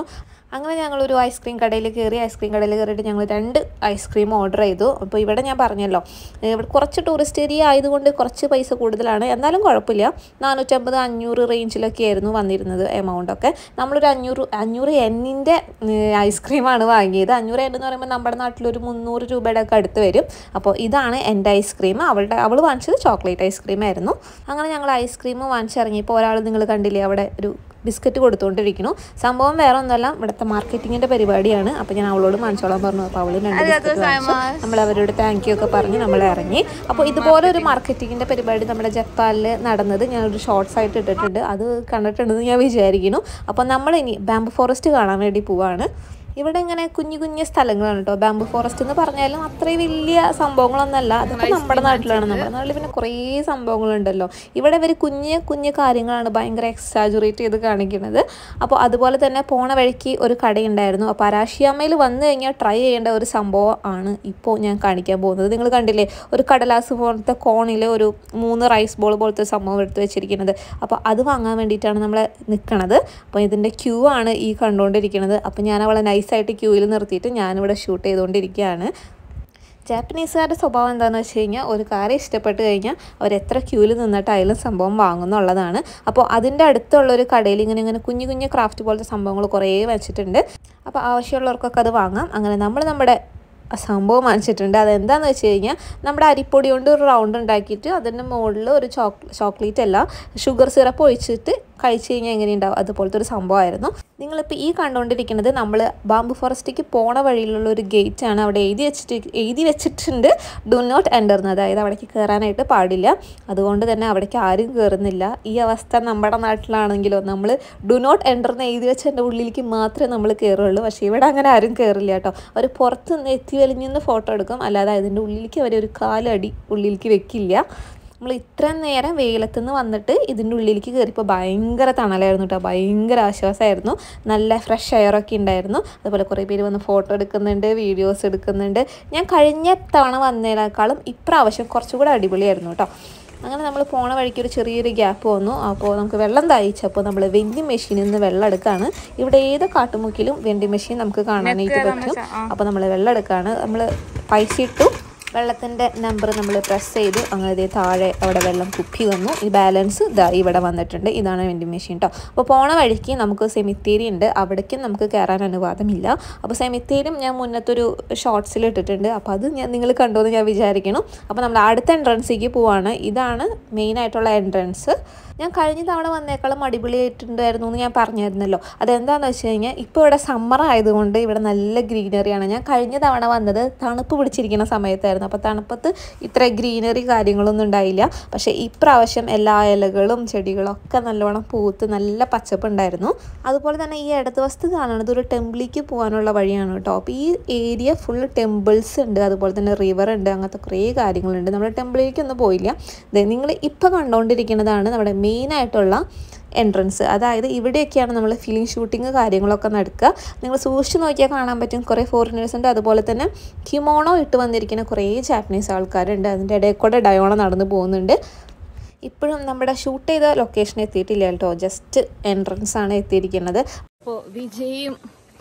അങ്ങനെ ഞങ്ങളൊരു ഐസ്ക്രീം കടയിൽ കയറി ഐസ്ക്രീം കടയിൽ കയറിയിട്ട് ഞങ്ങൾ രണ്ട് ഐസ്ക്രീം ഓർഡർ ചെയ്തു അപ്പോൾ ഇവിടെ ഞാൻ പറഞ്ഞല്ലോ ഏഹ് ഇവിടെ കുറച്ച് ടൂറിസ്റ്റ് ഏരിയ ആയതുകൊണ്ട് കുറച്ച് പൈസ കൂടുതലാണ് എന്നാലും കുഴപ്പമില്ല നാനൂറ്റമ്പത് അഞ്ഞൂറ് റേഞ്ചിലൊക്കെ ആയിരുന്നു വന്നിരുന്നത് എമൗണ്ട് ഒക്കെ നമ്മളൊരു അഞ്ഞൂറ് അഞ്ഞൂറ് എന്നിൻ്റെ ഐസ്ക്രീമാണ് വാങ്ങിയത് അഞ്ഞൂറ് എൻ എന്ന് പറയുമ്പോൾ നമ്മുടെ നാട്ടിലൊരു മുന്നൂറ് രൂപയുടെ ഒക്കെ അടുത്ത് വരും അപ്പോൾ ഇതാണ് എൻ്റെ ഐസ്ക്രീം അവളുടെ അവൾ വാങ്ങിച്ചത് ചോക്ലേറ്റ് ഐസ്ക്രീം ആയിരുന്നു അങ്ങനെ ഞങ്ങൾ ഐസ്ക്രീം വാങ്ങിച്ചിറങ്ങിയപ്പോൾ ഒരാൾ നിങ്ങൾ കണ്ടില്ലേ അവിടെ ഒരു ബിസ്ക്കറ്റ് കൊടുത്തുകൊണ്ടിരിക്കുന്നു സംഭവം വേറെ ഒന്നല്ല ഇവിടുത്തെ മാർക്കറ്റിങ്ങിന്റെ പരിപാടിയാണ് അപ്പോൾ ഞാൻ അവളോട് വാങ്ങിച്ചോളാൻ പറഞ്ഞു അപ്പോൾ അവള് രണ്ട് ബിസ്ക്കറ്റ് വാങ്ങിച്ചു നമ്മൾ അവരോട് താങ്ക് യു ഒക്കെ പറഞ്ഞ് നമ്മൾ ഇറങ്ങി അപ്പോൾ ഇതുപോലെ ഒരു മാർക്കറ്റിങ്ങിന്റെ പരിപാടി നമ്മുടെ ജപ്പാനിൽ നടന്നത് ഞാനൊരു ഷോർട്സ് ആയിട്ട് ഇട്ടിട്ടുണ്ട് അത് കണ്ടിട്ടുണ്ടെന്ന് ഞാൻ വിചാരിക്കുന്നു അപ്പോൾ നമ്മൾ ഇനി ബാമ്പ് ഫോറസ്റ്റ് കാണാൻ വേണ്ടി പോവാണ് ഇവിടെ ഇങ്ങനെ കുഞ്ഞു കുഞ്ഞു സ്ഥലങ്ങളാണ് കേട്ടോ ബാമ്പു ഫോറസ്റ്റ് എന്ന് പറഞ്ഞാലും അത്രയും വലിയ സംഭവങ്ങളൊന്നല്ല അതൊക്കെ നമ്മുടെ നാട്ടിലാണ് നമ്മുടെ നാട്ടിൽ പിന്നെ കുറേ സംഭവങ്ങളുണ്ടല്ലോ ഇവിടെ ഇവർ കുഞ്ഞ് കുഞ്ഞു കാര്യങ്ങളാണ് ഭയങ്കര എക്സാജുറേറ്റ് ചെയ്ത് കാണിക്കുന്നത് അപ്പോൾ അതുപോലെ തന്നെ പോണ വഴിക്ക് ഒരു കടയുണ്ടായിരുന്നു അപ്പോൾ അരാഷിയാമ്മയിൽ വന്നു കഴിഞ്ഞാൽ ട്രൈ ചെയ്യേണ്ട ഒരു സംഭവം ആണ് ഇപ്പോൾ ഞാൻ കാണിക്കാൻ പോകുന്നത് നിങ്ങൾ കണ്ടില്ലേ ഒരു കടലാസ് പോലത്തെ കോണിൽ ഒരു മൂന്ന് റൈസ് ബോൾ പോലത്തെ ഒരു സംഭവം എടുത്ത് വെച്ചിരിക്കുന്നത് അപ്പോൾ അത് വാങ്ങാൻ വേണ്ടിയിട്ടാണ് നമ്മൾ നിൽക്കണത് അപ്പോൾ ഇതിൻ്റെ ക്യൂ ആണ് ഈ കണ്ടുകൊണ്ടിരിക്കുന്നത് അപ്പോൾ ഞാൻ അവളെ നൈസായിട്ട് ക്യൂവിൽ നിർത്തിയിട്ട് ഞാനിവിടെ ഷൂട്ട് ചെയ്തുകൊണ്ടിരിക്കുകയാണ് ജാപ്പനീസുകാരുടെ സ്വഭാവം എന്താണെന്ന് വെച്ച് കഴിഞ്ഞാൽ ഒരു കാര്യം ഇഷ്ടപ്പെട്ട് കഴിഞ്ഞാൽ അവർ എത്ര ക്യൂവിൽ നിന്നിട്ടായാലും സംഭവം വാങ്ങുന്നുള്ളതാണ് അപ്പോൾ അതിൻ്റെ അടുത്തുള്ള ഒരു കടയിൽ ഇങ്ങനെ ഇങ്ങനെ കുഞ്ഞു കുഞ്ഞു ക്രാഫ്റ്റ് പോലത്തെ സംഭവങ്ങൾ കുറേ വെച്ചിട്ടുണ്ട് അപ്പോൾ ആവശ്യമുള്ളവർക്കൊക്കെ അത് വാങ്ങാം അങ്ങനെ നമ്മൾ നമ്മുടെ സംഭവം വാങ്ങിച്ചിട്ടുണ്ട് അതെന്താണെന്ന് വെച്ച് കഴിഞ്ഞാൽ നമ്മുടെ അരിപ്പൊടി കൊണ്ട് ഒരു റൗണ്ട് ഉണ്ടാക്കിയിട്ട് അതിൻ്റെ മുകളിൽ ഒരു ചോക്ലേ ചോക്ലേറ്റ് അല്ല ഷുഗർ സിറപ്പ് ഒഴിച്ചിട്ട് കഴിച്ച് കഴിഞ്ഞാൽ എങ്ങനെയുണ്ടാവും അതുപോലത്തെ ഒരു സംഭവമായിരുന്നു നിങ്ങളിപ്പോൾ ഈ കണ്ടുകൊണ്ടിരിക്കുന്നത് നമ്മൾ ബാമ്പു ഫോറസ്റ്റിലേക്ക് പോണ വഴിയിലുള്ള ഒരു ഗേറ്റ് ആണ് അവിടെ എഴുതി വെച്ചിട്ട് എഴുതി വെച്ചിട്ടുണ്ട് ഡു നോട്ട് എൻ്റർ എന്ന് അതായത് അവിടേക്ക് കയറാനായിട്ട് പാടില്ല അതുകൊണ്ട് തന്നെ അവിടേക്ക് ആരും കയറുന്നില്ല ഈ അവസ്ഥ നമ്മുടെ നാട്ടിലാണെങ്കിലോ നമ്മൾ ഡു നോട്ട് എൻ്റർ എന്ന് എഴുതി വെച്ചതിൻ്റെ ഉള്ളിലേക്ക് മാത്രമേ നമ്മൾ കയറുള്ളൂ പക്ഷേ ഇവിടെ അങ്ങനെ ആരും കയറില്ല കേട്ടോ അവർ പുറത്ത് നിന്ന് എത്തി വലിഞ്ഞിന്ന് ഫോട്ടോ എടുക്കും അല്ലാതെ അതിൻ്റെ ഉള്ളിലേക്ക് അവർ ഒരു കാലടി ഉള്ളിലേക്ക് വെക്കില്ല നമ്മൾ ഇത്രയും നേരം വെയിലത്തുനിന്ന് വന്നിട്ട് ഇതിൻ്റെ ഉള്ളിലേക്ക് കയറിയപ്പോൾ ഭയങ്കര തണലായിരുന്നു കേട്ടോ ഭയങ്കര ആശ്വാസമായിരുന്നു നല്ല ഫ്രഷ് എയറൊക്കെ ഉണ്ടായിരുന്നു അതുപോലെ കുറേ പേര് വന്ന് ഫോട്ടോ എടുക്കുന്നുണ്ട് വീഡിയോസ് എടുക്കുന്നുണ്ട് ഞാൻ കഴിഞ്ഞ തവണ വന്നതിനേക്കാളും ഇപ്രാവശ്യം കുറച്ചുകൂടെ അടിപൊളിയായിരുന്നു കേട്ടോ അങ്ങനെ നമ്മൾ പോണ വഴിക്ക് ഒരു ചെറിയൊരു ഗ്യാപ്പ് വന്നു അപ്പോൾ നമുക്ക് വെള്ളം ദാഹിച്ചപ്പോൾ നമ്മൾ വെൻഡിങ് മെഷീനിൽ നിന്ന് വെള്ളം എടുക്കുകയാണ് ഇവിടെ ഏത് കാട്ടുമുക്കിലും വെൻഡിങ് മെഷീൻ നമുക്ക് കാണാനായിട്ട് പറ്റും അപ്പോൾ നമ്മൾ വെള്ളം എടുക്കുകയാണ് നമ്മൾ പൈസ ഇട്ടു വെള്ളത്തിൻ്റെ നമ്പർ നമ്മൾ പ്രസ് ചെയ്തു അങ്ങനെ ദേ താഴെ അവിടെ വെള്ളം കുപ്പി വന്നു ഈ ബാലൻസ് ഇതാ ഇവിടെ വന്നിട്ടുണ്ട് ഇതാണ് വെൻഡിങ് മെഷീൻ കേട്ടോ അപ്പോൾ പോണ വഴിക്ക് നമുക്ക് സെമിത്തേരി ഉണ്ട് അവിടേക്കും നമുക്ക് കയറാൻ അനുവാദമില്ല അപ്പോൾ സെമിത്തേരിയും ഞാൻ മുന്നത്തൊരു ഷോർട്സിൽ ഇട്ടിട്ടുണ്ട് അപ്പോൾ അത് ഞാൻ നിങ്ങൾ കണ്ടോന്ന് ഞാൻ വിചാരിക്കണം അപ്പോൾ നമ്മൾ അടുത്ത എൻട്രൻസിലേക്ക് പോവാണ് ഇതാണ് മെയിനായിട്ടുള്ള എൻട്രൻസ് ഞാൻ കഴിഞ്ഞ തവണ വന്നേക്കാളും അടിപൊളിയായിട്ടുണ്ടായിരുന്നു എന്ന് ഞാൻ പറഞ്ഞായിരുന്നല്ലോ അതെന്താണെന്ന് വെച്ച് കഴിഞ്ഞാൽ ഇപ്പോൾ ഇവിടെ സമ്മർ ആയതുകൊണ്ട് ഇവിടെ നല്ല ഗ്രീനറിയാണ് ഞാൻ കഴിഞ്ഞ തവണ വന്നത് തണുപ്പ് പിടിച്ചിരിക്കുന്ന സമയത്തായിരുന്നു അപ്പോൾ തണുപ്പത്ത് ഇത്ര ഗ്രീനറി കാര്യങ്ങളൊന്നും ഉണ്ടായില്ല പക്ഷേ ഇപ്രാവശ്യം എല്ലാ ഇലകളും ചെടികളും ഒക്കെ നല്ലോണം പൂത്ത് നല്ല പച്ചപ്പ് ഉണ്ടായിരുന്നു അതുപോലെ തന്നെ ഈ ഇടത് വസ്തു കാണുന്നത് ഒരു ടെമ്പിളിലേക്ക് പോകാനുള്ള വഴിയാണ് കേട്ടോ അപ്പോൾ ഈ ഏരിയ ഫുൾ ടെമ്പിൾസ് ഉണ്ട് അതുപോലെ തന്നെ റിവർ ഉണ്ട് അങ്ങനത്തെ കുറേ കാര്യങ്ങളുണ്ട് നമ്മുടെ ടെമ്പിളിലേക്കൊന്നും പോയില്ല ദേ നിങ്ങൾ ഇപ്പോൾ കണ്ടുകൊണ്ടിരിക്കുന്നതാണ് നമ്മുടെ മെയിൻ ആയിട്ടുള്ള എൻട്രൻസ് അതായത് ഇവിടെയൊക്കെയാണ് നമ്മൾ ഫിലിം ഷൂട്ടിങ് കാര്യങ്ങളൊക്കെ നടക്കുക നിങ്ങൾ സൂക്ഷിച്ച് നോക്കിയാൽ കാണാൻ പറ്റും കുറേ ഫോറിനേഴ്സ് ഉണ്ട് അതുപോലെ തന്നെ കിമോണോ ഇട്ട് വന്നിരിക്കുന്ന കുറേ ജാപ്പനീസ് ആൾക്കാരുണ്ട് അതിൻ്റെ ഇടയിൽ കൂടെ ഡയോണ നടന്നു പോകുന്നുണ്ട് ഇപ്പോഴും നമ്മുടെ ഷൂട്ട് ചെയ്ത ലൊക്കേഷൻ എത്തിയിട്ടില്ല കേട്ടോ ജസ്റ്റ് എൻട്രൻസ് ആണ് എത്തിയിരിക്കുന്നത് അപ്പോൾ വിജയും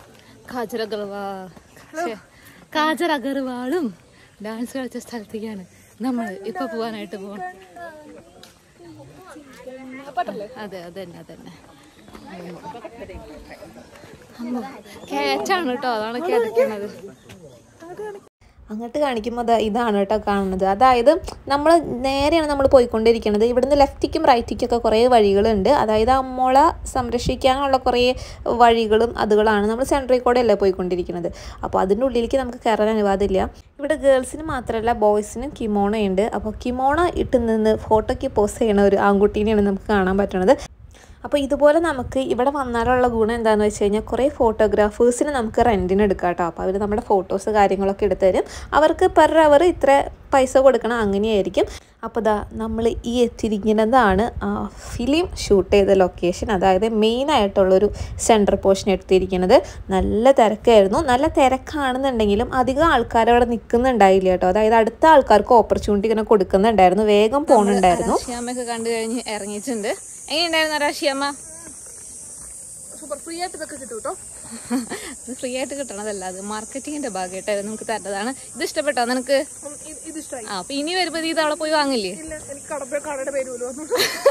കാജർ അഗർവാൾ കാജർ അഗർവാളും ഡാൻസ് കളിച്ച സ്ഥലത്തേക്കാണ് നമ്മൾ ഇപ്പൊ പോവാനായിട്ട് പോകണം അതെ അതന്നെ അതന്നെ അമ്മോ, കയറ്റാണ് കേട്ടോ അതാണ് കിടക്കണത് അങ്ങോട്ട് കാണിക്കുമ്പോൾ ദാ ഇതാണ് കേട്ടോ കാണുന്നത് അതായത് നമ്മൾ നേരെയാണ് നമ്മൾ പോയിക്കൊണ്ടിരിക്കുന്നത് ഇവിടുന്ന് ലെഫ്റ്റിക്കും റൈറ്റിക്കും ഒക്കെ കുറേ വഴികളുണ്ട് അതായത് അമ്മോള സംരക്ഷിക്കാനുള്ള കുറേ വഴികളും അതുകളാണ് നമ്മൾ സെൻട്രിൽ കൂടെ അല്ലേ പോയിക്കൊണ്ടിരിക്കുന്നത് അപ്പോൾ അതിൻ്റെ ഉള്ളിലേക്ക് നമുക്ക് കയറാൻ അനുവാദമില്ല ഇവിടെ ഗേൾസിന് മാത്രമല്ല ബോയ്സിനും കിമോണ ഉണ്ട് അപ്പോൾ കിമോണ ഇട്ട് നിന്ന് ഫോട്ടോയ്ക്ക് പോസ്റ്റ് ചെയ്യണ ഒരു ആൺകുട്ടീനെയാണ് നമുക്ക് കാണാൻ പറ്റുന്നത് അപ്പോൾ ഇതുപോലെ നമുക്ക് ഇവിടെ വന്നാലുള്ള ഗുണം എന്താണെന്ന് വെച്ച് കഴിഞ്ഞാൽ കുറേ ഫോട്ടോഗ്രാഫേഴ്സിന് നമുക്ക് റെൻറ്റിന് എടുക്കാം കേട്ടോ അപ്പോൾ അവർ നമ്മുടെ ഫോട്ടോസ് കാര്യങ്ങളൊക്കെ എടുത്തു തരും അവർക്ക് പെർ അവർ ഇത്ര പൈസ കൊടുക്കണം അങ്ങനെയായിരിക്കും അപ്പോൾ ദാ നമ്മൾ ഈ എത്തിയിരിക്കുന്നതാണ് ആ ഫിലിം ഷൂട്ട് ചെയ്ത ലൊക്കേഷൻ അതായത് മെയിൻ ആയിട്ടുള്ളൊരു സെൻറ്റർ പോർഷൻ എടുത്തിരിക്കുന്നത് നല്ല തിരക്കായിരുന്നു നല്ല തിരക്കാണെന്നുണ്ടെങ്കിലും അധികം ആൾക്കാർ അവിടെ നിൽക്കുന്നുണ്ടായില്ല കേട്ടോ അതായത് അടുത്ത ആൾക്കാർക്ക് ഓപ്പർച്യൂണിറ്റി ഇങ്ങനെ കൊടുക്കുന്നുണ്ടായിരുന്നു വേഗം പോകണുണ്ടായിരുന്നു റാഷിയമ്മയൊക്കെ കണ്ടു കഴിഞ്ഞ് ഇറങ്ങിയിട്ടുണ്ട് എങ്ങനെയുണ്ടായിരുന്നു റാഷിയമ്മ സൂപ്പർ ഫ്രീ ആയിട്ട് ഇതൊക്കെ കിട്ടും കേട്ടോ ഇത് ഫ്രീ ആയിട്ട് കിട്ടണതല്ല അത് മാർക്കറ്റിങ്ങിന്റെ ഭാഗമായിട്ട് നമുക്ക് തരുന്നതാണ് ഇത് ഇഷ്ടപ്പെട്ടോ നിനക്ക് ഉം, ഇത് ഇത് ഇഷ്ടമായി ആ അപ്പൊ ഇനി വരുമ്പോ നീ ഇത് അവിടെ പോയി വാങ്ങില്ലേ ഇല്ല എനിക്ക് കടപ്പ കടയുടെ പേര് പോലും വന്നു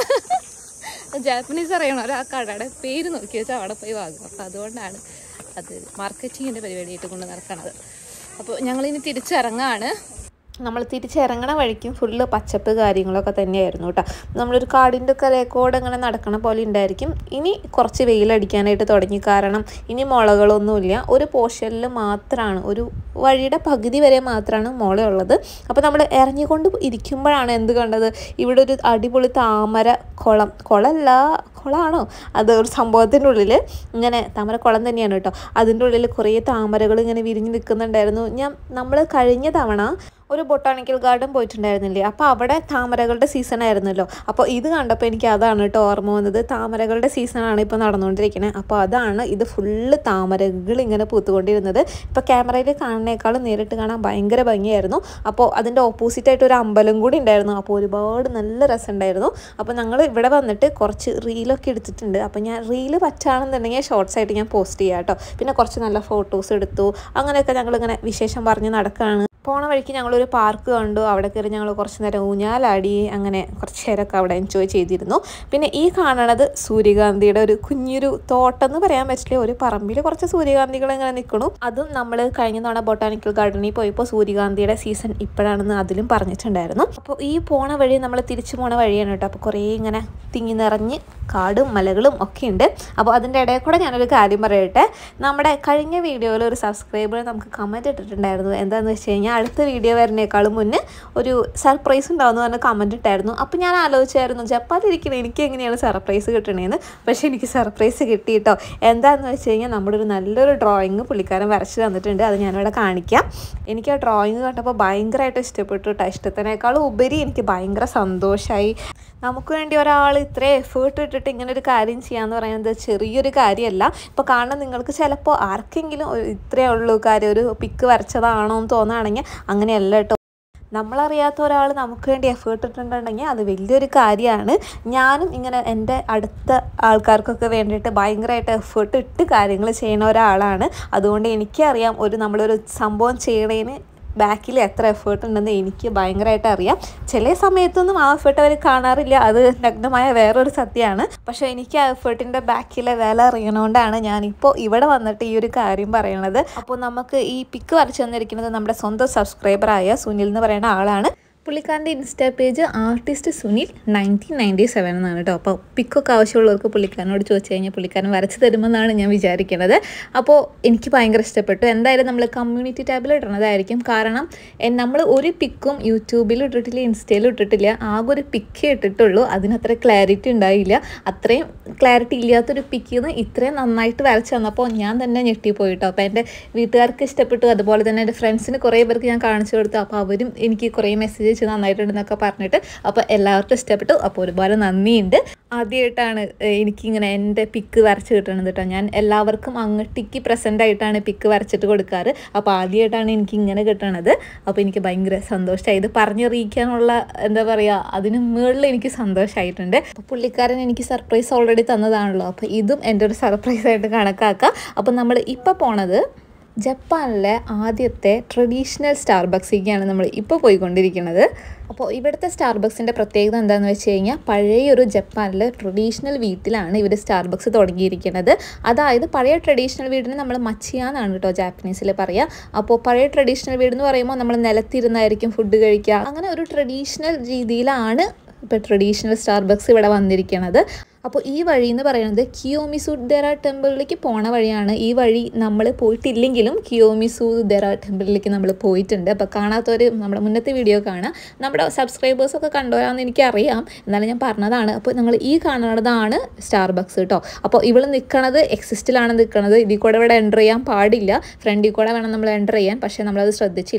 ജാപ്പനീസ് അറിയണവർ ആ കടയുടെ പേര് നോക്കി വെച്ചാൽ അവിടെ പോയി വാങ്ങും അപ്പം അതുകൊണ്ടാണ് അത് മാർക്കറ്റിങ്ങിൻ്റെ പരിപാടിയായിട്ട് കൊണ്ട് നടക്കണത് അപ്പോൾ ഞങ്ങളിനി തിരിച്ചിറങ്ങാണ് നമ്മൾ തിരിച്ചിറങ്ങണ വഴിക്കും ഫുള്ള് പച്ചപ്പ് കാര്യങ്ങളൊക്കെ തന്നെയായിരുന്നു കേട്ടോ നമ്മളൊരു കാടിൻ്റെ കരയക്കോടെ ഇങ്ങനെ നടക്കണ പോലെ ഉണ്ടായിരിക്കും ഇനി കുറച്ച് വെയിലടിക്കാനായിട്ട് തുടങ്ങി കാരണം ഇനി മുളകളൊന്നുമില്ല ഒരു പോർഷനിൽ മാത്രമാണ് ഒരു വഴിയുടെ പകുതി വരെ മാത്രമാണ് മുളയുള്ളത് അപ്പോൾ നമ്മൾ ഇറങ്ങിക്കൊണ്ട് ഇരിക്കുമ്പോഴാണ് എന്ത് കണ്ടത് ഇവിടെ ഒരു അടിപൊളി താമര കുളം കുളമല്ല കുളമാണോ അത് ഒരു സംഭവത്തിൻ്റെ ഉള്ളിൽ ഇങ്ങനെ താമര കുളം തന്നെയാണ് കേട്ടോ അതിൻ്റെ ഉള്ളിൽ കുറേ താമരകൾ ഇങ്ങനെ വിരിഞ്ഞ് നിൽക്കുന്നുണ്ടായിരുന്നു ഞാൻ നമ്മൾ കഴിഞ്ഞ തവണ ഒരു ബൊട്ടാണിക്കൽ ഗാർഡൻ പോയിട്ടുണ്ടായിരുന്നില്ലേ അപ്പോൾ അവിടെ താമരകളുടെ സീസൺ ആയിരുന്നല്ലോ അപ്പോൾ ഇത് കണ്ടപ്പോൾ എനിക്ക് അതാണ് കേട്ടോ ഓർമ്മ വന്നത് താമരകളുടെ സീസണാണ് ഇപ്പോൾ നടന്നുകൊണ്ടിരിക്കുന്നത് അപ്പോൾ അതാണ് ഇത് ഫുള്ള് താമരകൾ ഇങ്ങനെ പൂത്തുകൊണ്ടിരുന്നത് ഇപ്പോൾ ക്യാമറയിൽ കാണുന്നേക്കാളും നേരിട്ട് കാണാൻ ഭയങ്കര ഭംഗിയായിരുന്നു അപ്പോൾ അതിൻ്റെ ഓപ്പോസിറ്റായിട്ട് ഒരു അമ്പലം കൂടി ഉണ്ടായിരുന്നു അപ്പോൾ ഒരുപാട് നല്ല രസമുണ്ടായിരുന്നു അപ്പോൾ ഞങ്ങൾ ഇവിടെ വന്നിട്ട് കുറച്ച് റീലൊക്കെ എടുത്തിട്ടുണ്ട് അപ്പോൾ ഞാൻ റീല് പറ്റുകയാണെന്നുണ്ടെങ്കിൽ ഷോർട്സ് ആയിട്ട് ഞാൻ പോസ്റ്റ് ചെയ്യാം കേട്ടോ പിന്നെ കുറച്ച് നല്ല ഫോട്ടോസ് എടുത്തു അങ്ങനെയൊക്കെ ഞങ്ങളിങ്ങനെ വിശേഷം പറഞ്ഞ് നടക്കുകയാണ് പോണ വഴിക്ക് ഞങ്ങളൊരു പാർക്ക് കണ്ടു അവിടെ കയറി ഞങ്ങൾ കുറച്ച് നേരം ഊഞ്ഞാലാടി അങ്ങനെ കുറച്ച് നേരമൊക്കെ അവിടെ എൻജോയ് ചെയ്തിരുന്നു പിന്നെ ഈ കാണണത് സൂര്യകാന്തിയുടെ ഒരു കുഞ്ഞൊരു തോട്ടം എന്ന് പറയാൻ പറ്റില്ല ഒരു പറമ്പിൽ കുറച്ച് സൂര്യകാന്തികൾ ഇങ്ങനെ നിൽക്കണു അതും നമ്മൾ കഴിഞ്ഞ തവണ ബൊട്ടാനിക്കൽ ഗാർഡനിൽ പോയപ്പോൾ സൂര്യകാന്തിയുടെ സീസൺ ഇപ്പോഴാണെന്ന് അതിലും പറഞ്ഞിട്ടുണ്ടായിരുന്നു അപ്പോൾ ഈ പോണ വഴി നമ്മൾ തിരിച്ചു പോണ വഴിയാണ് കേട്ടോ അപ്പോൾ കുറേ ഇങ്ങനെ തിങ്ങി നിറഞ്ഞ് കാടും മലകളും ഒക്കെ ഉണ്ട് അപ്പോൾ അതിൻ്റെ ഇടയിൽ കൂടെ ഞാനൊരു കാര്യം പറയട്ടെ നമ്മുടെ കഴിഞ്ഞ വീഡിയോയിൽ ഒരു സബ്സ്ക്രൈബർ നമുക്ക് കമൻറ്റ് ഇട്ടിട്ടുണ്ടായിരുന്നു എന്താണെന്ന് വെച്ച് കഴിഞ്ഞാൽ അടുത്ത വീഡിയോ വരുന്നേക്കാളും മുന്നേ ഒരു സർപ്രൈസ് ഉണ്ടാവുമെന്ന് പറഞ്ഞ കമൻറ്റ് ഇട്ടായിരുന്നു അപ്പോൾ ഞാൻ ആലോചിച്ചായിരുന്നു ജപ്പാത്തിരിക്കണേ എനിക്ക് എങ്ങനെയാണ് സർപ്രൈസ് കിട്ടണേന്ന് പക്ഷേ എനിക്ക് സർപ്രൈസ് കിട്ടി കേട്ടോ എന്താണെന്ന് വെച്ച് കഴിഞ്ഞാൽ നമ്മുടെ ഒരു നല്ലൊരു ഡ്രോയിങ് പുള്ളിക്കാരൻ വരച്ച് തന്നിട്ടുണ്ട് അത് ഞാനിവിടെ കാണിക്കാം എനിക്ക് ആ ഡ്രോയിങ് കണ്ടപ്പോൾ ഭയങ്കരമായിട്ട് ഇഷ്ടപ്പെട്ടു കേട്ടോ ഇഷ്ടത്തിനേക്കാളും ഉപരി എനിക്ക് ഭയങ്കര സന്തോഷമായി നമുക്ക് വേണ്ടി ഒരാൾ ഇത്രയും എഫേർട്ട് ഇട്ടിട്ട് ഇങ്ങനെ ഒരു കാര്യം ചെയ്യാന്ന് പറയുന്നത് ചെറിയൊരു കാര്യമല്ല ഇപ്പോൾ കാണുന്ന നിങ്ങൾക്ക് ചിലപ്പോൾ ആർക്കെങ്കിലും ഒരു ഇത്രയേ ഉള്ളൂ കാര്യം ഒരു പിക്ക് വരച്ചതാണോ എന്ന് തോന്നുകയാണെങ്കിൽ അങ്ങനെയല്ല കേട്ടോ നമ്മളറിയാത്ത ഒരാൾ നമുക്ക് വേണ്ടി എഫേർട്ട് ഇട്ടിട്ടുണ്ടെങ്കിൽ അത് വലിയൊരു കാര്യമാണ് ഞാനും ഇങ്ങനെ എൻ്റെ അടുത്ത ആൾക്കാർക്കൊക്കെ വേണ്ടിയിട്ട് ഭയങ്കരമായിട്ട് എഫേർട്ട് ഇട്ട് കാര്യങ്ങൾ ചെയ്യുന്ന ഒരാളാണ് അതുകൊണ്ട് എനിക്കറിയാം ഒരു നമ്മളൊരു സംഭവം ചെയ്യണതിന് ബാക്കിൽ എത്ര എഫേർട്ട് ഉണ്ടെന്ന് എനിക്ക് ഭയങ്കരമായിട്ട് അറിയാം ചില സമയത്തൊന്നും ആ എഫേർട്ട് അവർ കാണാറില്ല അത് നഗ്നമായ വേറൊരു സത്യമാണ് പക്ഷേ എനിക്ക് ആ എഫേർട്ടിൻ്റെ ബാക്കിലെ വില അറിയണോണ്ടാണ് ഞാനിപ്പോൾ ഇവിടെ വന്നിട്ട് ഈ ഒരു കാര്യം പറയണത് അപ്പോൾ നമുക്ക് ഈ പിക്ക് വരച്ചു തന്നിരിക്കുന്നത് നമ്മുടെ സ്വന്തം സബ്സ്ക്രൈബറായ സുനിൽ എന്ന് പറയുന്ന ആളാണ് പുള്ളിക്കാരൻ്റെ insta page artist Sunil nineteen ninety seven എന്നാണ് കേട്ടോ അപ്പോൾ പിക്കൊക്കെ ആവശ്യമുള്ളവർക്ക് പുള്ളിക്കാരനോട് ചോദിച്ചു കഴിഞ്ഞാൽ പുള്ളിക്കാരൻ വരച്ച് തരുമെന്നാണ് ഞാൻ വിചാരിക്കുന്നത് അപ്പോൾ എനിക്ക് ഭയങ്കര ഇഷ്ടപ്പെട്ടു എന്തായാലും നമ്മൾ കമ്മ്യൂണിറ്റി ടാബിൽ ഇടണതായിരിക്കും കാരണം നമ്മൾ ഒരു പിക്കും യൂട്യൂബിൽ ഇട്ടിട്ടില്ല ഇൻസ്റ്റയിൽ ഇട്ടിട്ടില്ല ആകെ ഒരു പിക്കേ ഇട്ടിട്ടുള്ളൂ അതിനത്ര ക്ലാരിറ്റി ഉണ്ടായില്ല അത്രയും ക്ലാരിറ്റി ഇല്ലാത്തൊരു പിക്കിൽ നിന്ന് ഇത്രയും നന്നായിട്ട് വരച്ച് തന്നപ്പോൾ ഞാൻ തന്നെ ഞെട്ടിപ്പോയി കേട്ടോ അപ്പോൾ എൻ്റെ വീട്ടുകാർക്ക് ഇഷ്ടപ്പെട്ടു അതുപോലെ തന്നെ എൻ്റെ ഫ്രണ്ട്സിന് കുറേ പേർക്ക് ഞാൻ കാണിച്ചു കൊടുത്തു അപ്പോൾ അവരും എനിക്ക് കുറേ മെസ്സേജ് അയച്ച് നന്നായിട്ടുണ്ടെന്നൊക്കെ പറഞ്ഞിട്ട് അപ്പോൾ എല്ലാവർക്കും ഇഷ്ടപ്പെട്ടു അപ്പോൾ ഒരുപാട് നന്ദിയുണ്ട് ആദ്യമായിട്ടാണ് ഏഹ്, എനിക്കിങ്ങനെ എൻ്റെ പിക്ക് വരച്ച് കിട്ടണത് കേട്ടോ ഞാൻ എല്ലാവർക്കും അങ്ങോട്ടേക്ക് പ്രസൻ്റ് ആയിട്ടാണ് പിക്ക് വരച്ചിട്ട് കൊടുക്കാറ് അപ്പോൾ ആദ്യമായിട്ടാണ് എനിക്ക് ഇങ്ങനെ കിട്ടണത് അപ്പോൾ എനിക്ക് ഭയങ്കര സന്തോഷമായി ഇത് പറഞ്ഞറിയിക്കാനുള്ള എന്താ പറയുക അതിന് മുകളിൽ എനിക്ക് സന്തോഷമായിട്ടുണ്ട് അപ്പോൾ പുള്ളിക്കാരൻ എനിക്ക് സർപ്രൈസ് ഓൾറെഡി തന്നതാണല്ലോ അപ്പോൾ ഇതും എൻ്റെ ഒരു സർപ്രൈസ് ആയിട്ട് കണക്കാക്കാം അപ്പോൾ നമ്മൾ ഇപ്പോൾ പോണത് ജപ്പാനിലെ ആദ്യത്തെ ട്രഡീഷണൽ സ്റ്റാർബക്സിലേക്കാണ് നമ്മൾ ഇപ്പോൾ പോയിക്കൊണ്ടിരിക്കുന്നത് അപ്പോൾ ഇവിടുത്തെ സ്റ്റാർബക്സിൻ്റെ പ്രത്യേകത എന്താണെന്ന് വെച്ച് കഴിഞ്ഞാൽ പഴയൊരു ജപ്പാനിലെ ട്രഡീഷണൽ വീട്ടിലാണ് ഇവർ സ്റ്റാർബക്സ് തുടങ്ങിയിരിക്കുന്നത് അതായത് പഴയ ട്രഡീഷണൽ വീടിന് നമ്മൾ മച്ചിയാന്നാണ് കേട്ടോ ജാപ്പനീസിൽ പറയുക അപ്പോൾ പഴയ ട്രഡീഷണൽ വീട് എന്ന് പറയുമ്പോൾ നമ്മൾ നിലത്തിരുന്നായിരിക്കും ഫുഡ് കഴിക്കുക അങ്ങനെ ഒരു ട്രഡീഷണൽ രീതിയിലാണ് ഇപ്പോൾ ട്രഡീഷണൽ സ്റ്റാർബക്സ് ഇവിടെ വന്നിരിക്കുന്നത് അപ്പോൾ ഈ വഴി എന്ന് പറയുന്നത് കിയോമിസുദേറ ടെമ്പിളിലേക്ക് പോണ വഴിയാണ് ഈ വഴി നമ്മൾ പോയിട്ടില്ലെങ്കിലും കിയോമിസുദേറ ടെമ്പിളിലേക്ക് നമ്മൾ പോയിട്ടുണ്ട് അപ്പോൾ കാണാത്തവർ നമ്മുടെ മുന്നത്തെ വീഡിയോ കാണാം നമ്മുടെ സബ്സ്ക്രൈബേഴ്സൊക്കെ കണ്ടോരാന്ന് എനിക്കറിയാം എന്നാലും ഞാൻ പറഞ്ഞതാണ് അപ്പോൾ നിങ്ങൾ ഈ കാണുന്നതാണ് സ്റ്റാർബക്സ് കേട്ടോ അപ്പോൾ ഇവൾ നിൽക്കണത് എക്സിസ്റ്റിലാണ് നിൽക്കണത് ഇതിൽ കൂടെ ഇവിടെ എൻ്റർ ചെയ്യാൻ പാടില്ല ഫ്രണ്ടിൽ കൂടെ വേണം നമ്മൾ എൻ്റർ ചെയ്യാൻ പക്ഷേ നമ്മളത് ശ്രദ്ധിച്ചില്ല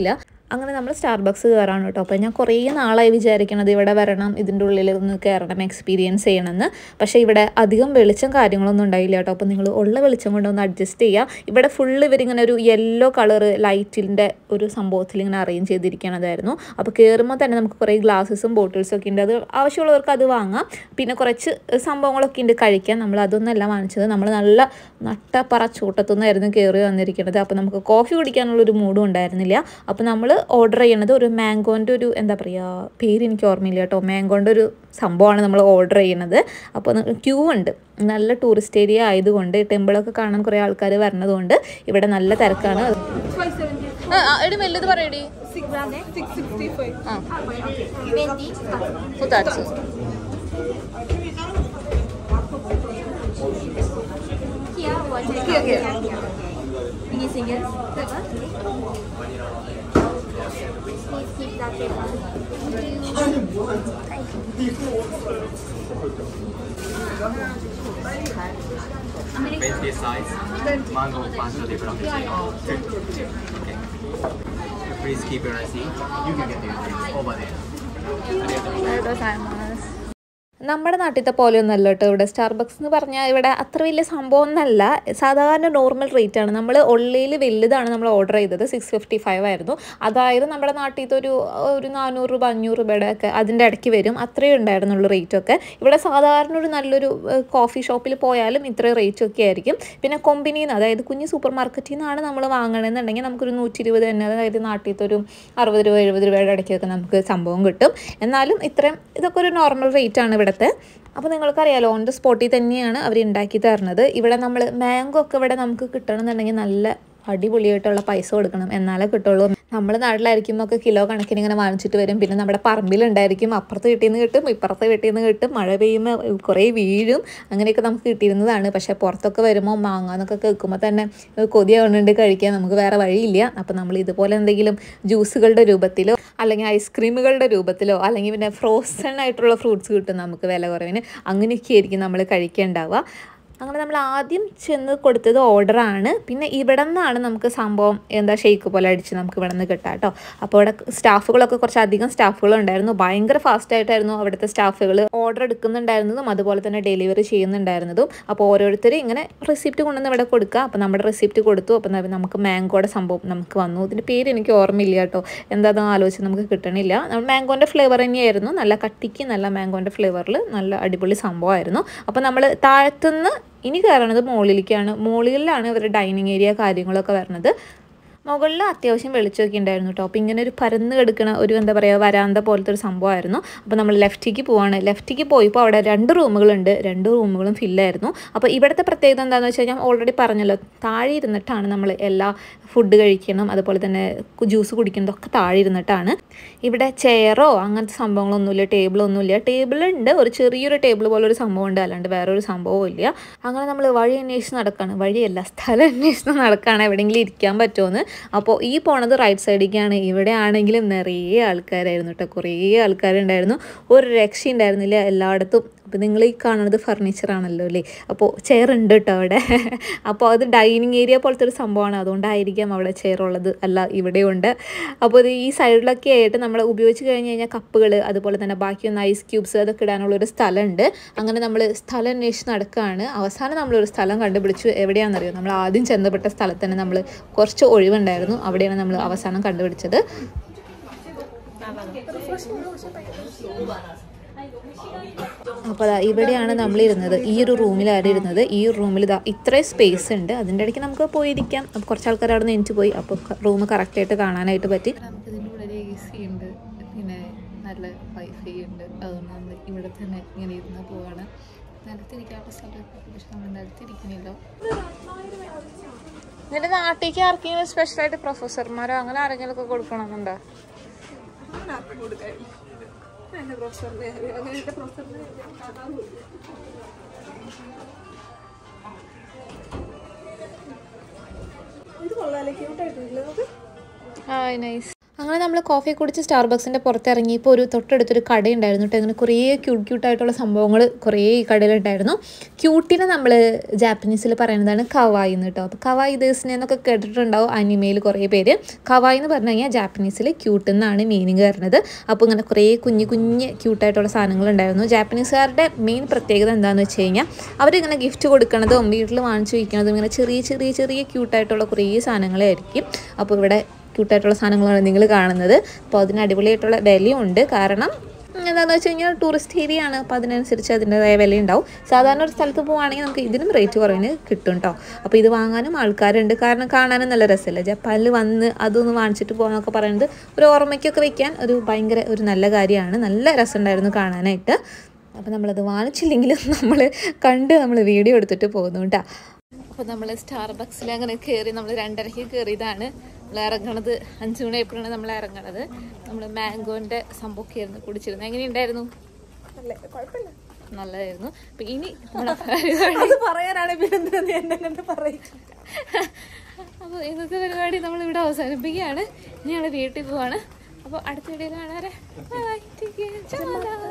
അങ്ങനെ നമ്മൾ സ്റ്റാർബക്സ് കയറാണ് കേട്ടോ അപ്പോൾ ഞാൻ കുറേ നാളായി വിചാരിക്കണത് ഇവിടെ വരണം ഇതിൻ്റെ ഉള്ളിൽ ഒന്ന് കയറണം എക്സ്പീരിയൻസ് ചെയ്യണമെന്ന് പക്ഷേ ഇവിടെ അധികം വെളിച്ചം കാര്യങ്ങളൊന്നും ഉണ്ടായില്ല കേട്ടോ അപ്പോൾ നിങ്ങൾ ഉള്ള വെളിച്ചം കൊണ്ടൊന്ന് അഡ്ജസ്റ്റ് ചെയ്യുക ഇവിടെ ഫുള്ള് ഇവരിങ്ങനെ ഒരു യെല്ലോ കളറ് ലൈറ്റിൻ്റെ ഒരു സംഭവത്തിൽ ഇങ്ങനെ അറേഞ്ച് ചെയ്തിരിക്കണതായിരുന്നു അപ്പോൾ കയറുമ്പോൾ തന്നെ നമുക്ക് കുറേ ഗ്ലാസ്സസും ബോട്ടിൽസും ഒക്കെ ഉണ്ട് അത് ആവശ്യമുള്ളവർക്ക് അത് വാങ്ങാം പിന്നെ കുറച്ച് സംഭവങ്ങളൊക്കെ ഉണ്ട് കഴിക്കാൻ നമ്മൾ അതൊന്നല്ല വാങ്ങിച്ചത് നമ്മൾ നല്ല നട്ടപ്പറ ചൂട്ടത്തുനിന്നായിരുന്നു കയറി വന്നിരിക്കുന്നത് അപ്പോൾ നമുക്ക് കോഫി കുടിക്കാനുള്ളൊരു മൂഡും ഉണ്ടായിരുന്നില്ല അപ്പോൾ നമ്മൾ ഓർഡർ ചെയ്യണത് ഒരു മാംഗോൻ്റെ ഒരു എന്താ പറയുക പേര് എനിക്ക് ഓർമ്മയില്ല കേട്ടോ മാംഗോൻ്റെ ഒരു സംഭവമാണ് നമ്മൾ ഓർഡർ ചെയ്യണത് അപ്പോൾ ക്യൂ ഉണ്ട് നല്ല ടൂറിസ്റ്റ് ഏരിയ ആയതുകൊണ്ട് ടെമ്പിളൊക്കെ കാണാൻ കുറേ ആൾക്കാർ വരണതുകൊണ്ട് ഇവിടെ നല്ല തിരക്കാണ് എടി വലുത് പറയടി പുത്താച്ച് Ini single. Please keep that paper. Twenty size. Mango pancho de frappuccino. Okay. Please keep your receipt. You can get it over there. നമ്മുടെ നാട്ടിലത്തെ പോലെയൊന്നല്ല കേട്ടോ ഇവിടെ സ്റ്റാർബക്സ് എന്ന് പറഞ്ഞാൽ ഇവിടെ അത്ര വലിയ സംഭവം ഒന്നല്ല സാധാരണ നോർമൽ റേറ്റ് ആണ് നമ്മൾ ഉള്ളിൽ വലുതാണ് നമ്മൾ ഓർഡർ ചെയ്തത് സിക്സ് ഫിഫ്റ്റി ഫൈവ് ആയിരുന്നു അതായത് നമ്മുടെ നാട്ടിലത്തെ ഒരു ഒരു നാനൂറ് രൂപ അഞ്ഞൂറ് രൂപയുടെ ഒക്കെ അതിൻ്റെ ഇടയ്ക്ക് വരും അത്രയേ ഉണ്ടായിരുന്നുള്ളൂ റേറ്റൊക്കെ ഇവിടെ സാധാരണ ഒരു നല്ലൊരു കോഫി ഷോപ്പിൽ പോയാലും ഇത്രയും റേറ്റ് ഒക്കെ ആയിരിക്കും പിന്നെ കൊമ്പിനിയിൽ നിന്ന് അതായത് കുഞ്ഞ് സൂപ്പർ മാർക്കറ്റിൽ നിന്നാണ് നമ്മൾ വാങ്ങണമെന്നുണ്ടെങ്കിൽ നമുക്കൊരു നൂറ്റി ഇരുപത് തന്നെ അതായത് നാട്ടിലത്തെ ഒരു അറുപത് രൂപ എഴുപത് രൂപയുടെ ഇടയ്ക്കൊക്കെ നമുക്ക് സംഭവം കിട്ടും എന്നാലും ഇത്രയും ഇതൊക്കെ ഒരു നോർമൽ റേറ്റ് ആണ് ഇവിടുത്തെ അപ്പോൾ നിങ്ങൾക്കറിയാലോ ഓൺ ദ സ്പോട്ടിൽ തന്നെയാണ് അവർ ഉണ്ടാക്കി തരുന്നത് ഇവിടെ നമ്മൾ മാംഗോ ഒക്കെ ഇവിടെ നമുക്ക് കിട്ടണമെന്നുണ്ടെങ്കിൽ നല്ല അടിപൊളിയായിട്ടുള്ള പൈസ കൊടുക്കണം എന്നാലേ കിട്ടുള്ളൂ നമ്മൾ നാട്ടിലായിരിക്കുമ്പോൾ ഒക്കെ കിലോ കണക്കിന് ഇങ്ങനെ വാങ്ങിച്ചിട്ട് വരും പിന്നെ നമ്മുടെ പറമ്പിലുണ്ടായിരിക്കും അപ്പുറത്ത് വീട്ടിൽ നിന്ന് കിട്ടും ഇപ്പുറത്തെ വീട്ടിൽ നിന്ന് കിട്ടും മഴ പെയ്യുമ്പോൾ കുറേ വീഴും അങ്ങനെയൊക്കെ നമുക്ക് കിട്ടിയിരുന്നതാണ് പക്ഷേ പുറത്തൊക്കെ വരുമ്പോൾ മാങ്ങാന്നൊക്കെ കേൾക്കുമ്പോൾ തന്നെ കൊതിയാവുന്നുണ്ട് കഴിക്കാൻ നമുക്ക് വേറെ വഴിയില്ല അപ്പോൾ നമ്മൾ ഇതുപോലെ എന്തെങ്കിലും ജ്യൂസുകളുടെ രൂപത്തിലോ അല്ലെങ്കിൽ ഐസ്ക്രീമുകളുടെ രൂപത്തിലോ അല്ലെങ്കിൽ പിന്നെ ഫ്രോസൺ ആയിട്ടുള്ള ഫ്രൂട്ട്സ് കിട്ടും നമുക്ക് വില കുറവിന് അങ്ങനെയൊക്കെ ആയിരിക്കും നമ്മൾ കഴിക്കേണ്ടാവുക അങ്ങനെ നമ്മൾ ആദ്യം ചെന്ന് കൊടുത്തത് ഓർഡറാണ് പിന്നെ ഇവിടെ നിന്നാണ് നമുക്ക് സംഭവം എന്താ ഷെയ്ക്ക് പോലെ അടിച്ച് നമുക്ക് ഇവിടെ നിന്ന് കിട്ടാം കേട്ടോ അപ്പോൾ ഇവിടെ സ്റ്റാഫുകളൊക്കെ കുറച്ച് അധികം സ്റ്റാഫുകൾ ഉണ്ടായിരുന്നു ഭയങ്കര ഫാസ്റ്റ് ആയിട്ടായിരുന്നു അവിടുത്തെ സ്റ്റാഫുകൾ ഓർഡർ എടുക്കുന്നുണ്ടായിരുന്നതും അതുപോലെ തന്നെ ഡെലിവറി ചെയ്യുന്നുണ്ടായിരുന്നതും അപ്പോൾ ഓരോരുത്തർ ഇങ്ങനെ റെസിപ്റ്റ് കൊണ്ടുവന്ന് ഇവിടെ കൊടുക്കുക അപ്പോൾ നമ്മുടെ റെസിപ്റ്റ് കൊടുത്തു അപ്പോൾ ന- നമുക്ക് മാംഗോയുടെ സംഭവം നമുക്ക് വന്നു ഇതിൻ്റെ പേര് എനിക്ക് ഓർമ്മയില്ല കേട്ടോ എന്താണെന്ന് ആലോചിച്ച് നമുക്ക് കിട്ടണില്ല മാംഗോൻ്റെ ഫ്ലേവർ തന്നെയായിരുന്നു നല്ല കട്ടിക്ക് നല്ല മാംഗോൻ്റെ ഫ്ലേവറിൽ നല്ല അടിപൊളി സംഭവമായിരുന്നു അപ്പോൾ നമ്മൾ താഴത്തുനിന്ന് ഇനി കയറണത് മുകളിലേക്കാണ് മുകളിലാണ് ഇവരുടെ ഡൈനിങ് ഏരിയ കാര്യങ്ങളൊക്കെ വരുന്നത് മുകളിൽ അത്യാവശ്യം വെളിച്ചമൊക്കെ ഉണ്ടായിരുന്നു കേട്ടോ അപ്പോൾ ഇങ്ങനെ ഒരു പരന്ന് കിടക്കുന്ന ഒരു എന്താ പറയുക വരാന്ത പോലത്തെ ഒരു സംഭവമായിരുന്നു അപ്പോൾ നമ്മൾ ലെഫ്റ്റിക്ക് പോവാണ് ലെഫ്റ്റിക്ക് പോയപ്പോൾ അവിടെ രണ്ട് റൂമുകളുണ്ട് രണ്ട് റൂമുകളും ഫില്ലായിരുന്നു അപ്പോൾ ഇവിടുത്തെ പ്രത്യേകത എന്താണെന്ന് വെച്ച് കഴിഞ്ഞാൽ ഓൾറെഡി പറഞ്ഞല്ലോ താഴെ ഇരുന്നിട്ടാണ് നമ്മൾ എല്ലാ ഫുഡ് കഴിക്കണം അതുപോലെ തന്നെ ജ്യൂസ് കുടിക്കുന്നതൊക്കെ താഴെ ഇരുന്നിട്ടാണ് ഇവിടെ ചെയറോ അങ്ങനത്തെ സംഭവങ്ങളൊന്നുമില്ല ടേബിളൊന്നുമില്ല ടേബിളുണ്ട് ഒരു ചെറിയൊരു ടേബിൾ പോലെ ഒരു സംഭവം ഉണ്ട് അല്ലാണ്ട് വേറൊരു സംഭവവും ഇല്ല അങ്ങനെ നമ്മൾ വഴി അന്വേഷിച്ച് നടക്കുകയാണ് വഴിയല്ല സ്ഥലം അന്വേഷിച്ച് നടക്കുകയാണ് എവിടെയെങ്കിലും ഇരിക്കാൻ പറ്റുമെന്ന് അപ്പോൾ ഈ പോണത് റൈറ്റ് സൈഡിലേക്കാണ് ഇവിടെ ആണെങ്കിലും നിറയെ ആൾക്കാരായിരുന്നു കേട്ടോ കുറേ ആൾക്കാരുണ്ടായിരുന്നു ഒരു രക്ഷ ഉണ്ടായിരുന്നില്ല എല്ലായിടത്തും അപ്പോൾ നിങ്ങൾ ഈ കാണുന്നത് ഫർണിച്ചർ ആണല്ലോ അല്ലേ അപ്പോൾ ചെയർ ഉണ്ട് കേട്ടോ അവിടെ അപ്പോൾ അത് ഡൈനിങ് ഏരിയ പോലത്തെ ഒരു സംഭവമാണ് അതുകൊണ്ടായിരിക്കാം അവിടെ ചെയർ ഉള്ളത് അല്ല ഇവിടെയുണ്ട് അപ്പോൾ ഇത് ഈ സൈഡിലൊക്കെ ആയിട്ട് നമ്മൾ ഉപയോഗിച്ച് കഴിഞ്ഞ് കഴിഞ്ഞാൽ കപ്പുകൾ അതുപോലെ തന്നെ ബാക്കിയൊന്ന് ഐസ് ക്യൂബ്സ് അതൊക്കെ ഇടാനുള്ള ഒരു സ്ഥലമുണ്ട് അങ്ങനെ നമ്മൾ സ്ഥലം അന്വേഷിച്ച് നടക്കുകയാണ് അവസാനം നമ്മളൊരു സ്ഥലം കണ്ടുപിടിച്ചു എവിടെയാണെന്നറിയോ നമ്മൾ ആദ്യം ചെന്നപ്പെട്ട സ്ഥലത്ത് തന്നെ നമ്മൾ കുറച്ച് ഒഴിവുണ്ടായിരുന്നു അവിടെയാണ് നമ്മൾ അവസാനം കണ്ടുപിടിച്ചത് അപ്പോൾ ദാ ഇവിടെയാണ് നമ്മൾ ഇരുന്നത് ഈ ഒരു റൂമിലാണ് ഇരുന്നത് ഈ ഒരു റൂമിൽ ഇതാ ഇത്രയും സ്പേസ് ഉണ്ട് അതിൻ്റെ ഇടയ്ക്ക് നമുക്ക് പോയിരിക്കാം അപ്പോൾ കുറച്ച് ആൾക്കാർ അവിടെ നിന്ന് എനിക്ക് പോയി അപ്പോൾ റൂം കറക്റ്റായിട്ട് കാണാനായിട്ട് പറ്റി നമുക്ക് ഇതിൻ്റെ ഉള്ളിൽ എ സി ഉണ്ട് പിന്നെ നല്ല വൈഫൈ ഉണ്ട് അതുകൊണ്ട് നമ്മൾ ഇവിടെ തന്നെ ഇങ്ങനെ ഇരുന്ന് പോവാണ് നിലത്തിരിക്കാനുള്ള സ്ഥലമൊക്കെ പക്ഷെ നമ്മൾ നിലത്തിരിക്കുന്നില്ല നിന്റെ നാട്ടിലേക്ക് ആർക്കെങ്കിലും സ്പെഷ്യലായിട്ട് പ്രൊഫസർമാരോ അങ്ങനെ ആരെങ്കിലും ഒക്കെ കൊടുക്കണമെന്നുണ്ടോ അങ്ങനെ ആർക്കും കൊടുക്കാനില്ല എൻ്റെ പ്രൊഫസറിനെ അങ്ങനെ എൻ്റെ പ്രൊഫസറിനെ കാണാറുമില്ല ഇത് കൊള്ളാലേ ക്യൂട്ടായിട്ടില്ല നമുക്ക് ഹായ് നൈസ് അങ്ങനെ നമ്മൾ കോഫി കുടിച്ച് സ്റ്റാർബക്സിൻ്റെ പുറത്തിറങ്ങിയപ്പോൾ ഒരു തൊട്ടടുത്തൊരു കടയുണ്ടായിരുന്നു കേട്ടോ അങ്ങനെ കുറേ ക്യൂട്ട് ക്യൂട്ടായിട്ടുള്ള സംഭവങ്ങൾ കുറേ ഈ കടയിലുണ്ടായിരുന്നു ക്യൂട്ടിനെ നമ്മൾ ജാപ്പനീസിൽ പറയുന്നതാണ് കവായി എന്ന് കേട്ടോ അപ്പോൾ കവായി ദേസിനെ എന്നൊക്കെ കേട്ടിട്ടുണ്ടാവും അനിമയിൽ കുറേ പേര് കവായി എന്ന് പറഞ്ഞു കഴിഞ്ഞാൽ ജാപ്പനീസിൽ ക്യൂട്ട് എന്നാണ് മീനിങ് വരുന്നത് അപ്പോൾ ഇങ്ങനെ കുറേ കുഞ്ഞു കുഞ്ഞ് ക്യൂട്ടായിട്ടുള്ള സാധനങ്ങളുണ്ടായിരുന്നു ജാപ്പനീസുകാരുടെ മെയിൻ പ്രത്യേകത എന്താണെന്ന് വെച്ച് കഴിഞ്ഞാൽ അവരിങ്ങനെ ഗിഫ്റ്റ് കൊടുക്കണതും വീട്ടിൽ വാങ്ങിച്ചു വയ്ക്കണതും ഇങ്ങനെ ചെറിയ ചെറിയ ചെറിയ ക്യൂട്ടായിട്ടുള്ള കുറേ സാധനങ്ങളായിരിക്കും അപ്പോൾ ഇവിടെ ക്യൂട്ടായിട്ടുള്ള സാധനങ്ങളാണ് നിങ്ങൾ കാണുന്നത് അപ്പോൾ അതിന് അടിപൊളിയായിട്ടുള്ള വിലയുണ്ട് കാരണം എന്താണെന്ന് വെച്ച് കഴിഞ്ഞാൽ ടൂറിസ്റ്റ് ഏരിയ ആണ് അപ്പോൾ അതിനനുസരിച്ച് അതിൻ്റെതായ വില ഉണ്ടാവും സാധാരണ ഒരു സ്ഥലത്ത് പോവുകയാണെങ്കിൽ നമുക്ക് ഇതിനും റേറ്റ് കുറവിന് കിട്ടും കേട്ടോ അപ്പോൾ ഇത് വാങ്ങാനും ആൾക്കാരുണ്ട് കാരണം കാണാനും നല്ല രസമല്ലേ ജപ്പാനിൽ വന്ന് അതൊന്ന് വാങ്ങിച്ചിട്ട് പോകാനൊക്കെ പറയുന്നത് ഒരു ഓർമ്മയ്ക്കൊക്കെ വെക്കാൻ ഒരു ഭയങ്കര ഒരു നല്ല കാര്യമാണ് നല്ല രസമുണ്ടായിരുന്നു കാണാനായിട്ട് അപ്പോൾ നമ്മളത് വാങ്ങിച്ചില്ലെങ്കിലും നമ്മൾ കണ്ട് നമ്മൾ വീഡിയോ എടുത്തിട്ട് പോകുന്നു കേട്ടോ അപ്പോൾ നമ്മൾ സ്റ്റാർബക്സിൽ അങ്ങനെ കയറി നമ്മൾ രണ്ടരയ്ക്ക് കയറിയതാണ് നമ്മൾ ഇറങ്ങണത് അഞ്ചു മണിയായപ്പോഴാണ് നമ്മൾ ഇറങ്ങണത് നമ്മൾ മാംഗോൻ്റെ സംഭവമൊക്കെ ആയിരുന്നു കുടിച്ചിരുന്നത് എങ്ങനെയുണ്ടായിരുന്നു അല്ലേ കുഴപ്പമില്ല നല്ലതായിരുന്നു അപ്പം ഇനി നമ്മുടെ പരിപാടി അത് പറയാനാണ് പിന്നെ നീ എന്നെ കണ്ട് പറയും അപ്പോൾ ഇന്നത്തെ പരിപാടി നമ്മൾ ഇവിടെ അവസാനിപ്പിക്കുകയാണ് ഇനി ഞങ്ങൾ വീട്ടിൽ പോവാണ് അപ്പോൾ അടുത്ത വീഡിയോയിൽ കാണാറെ ബൈ ടേക്ക് കെയർ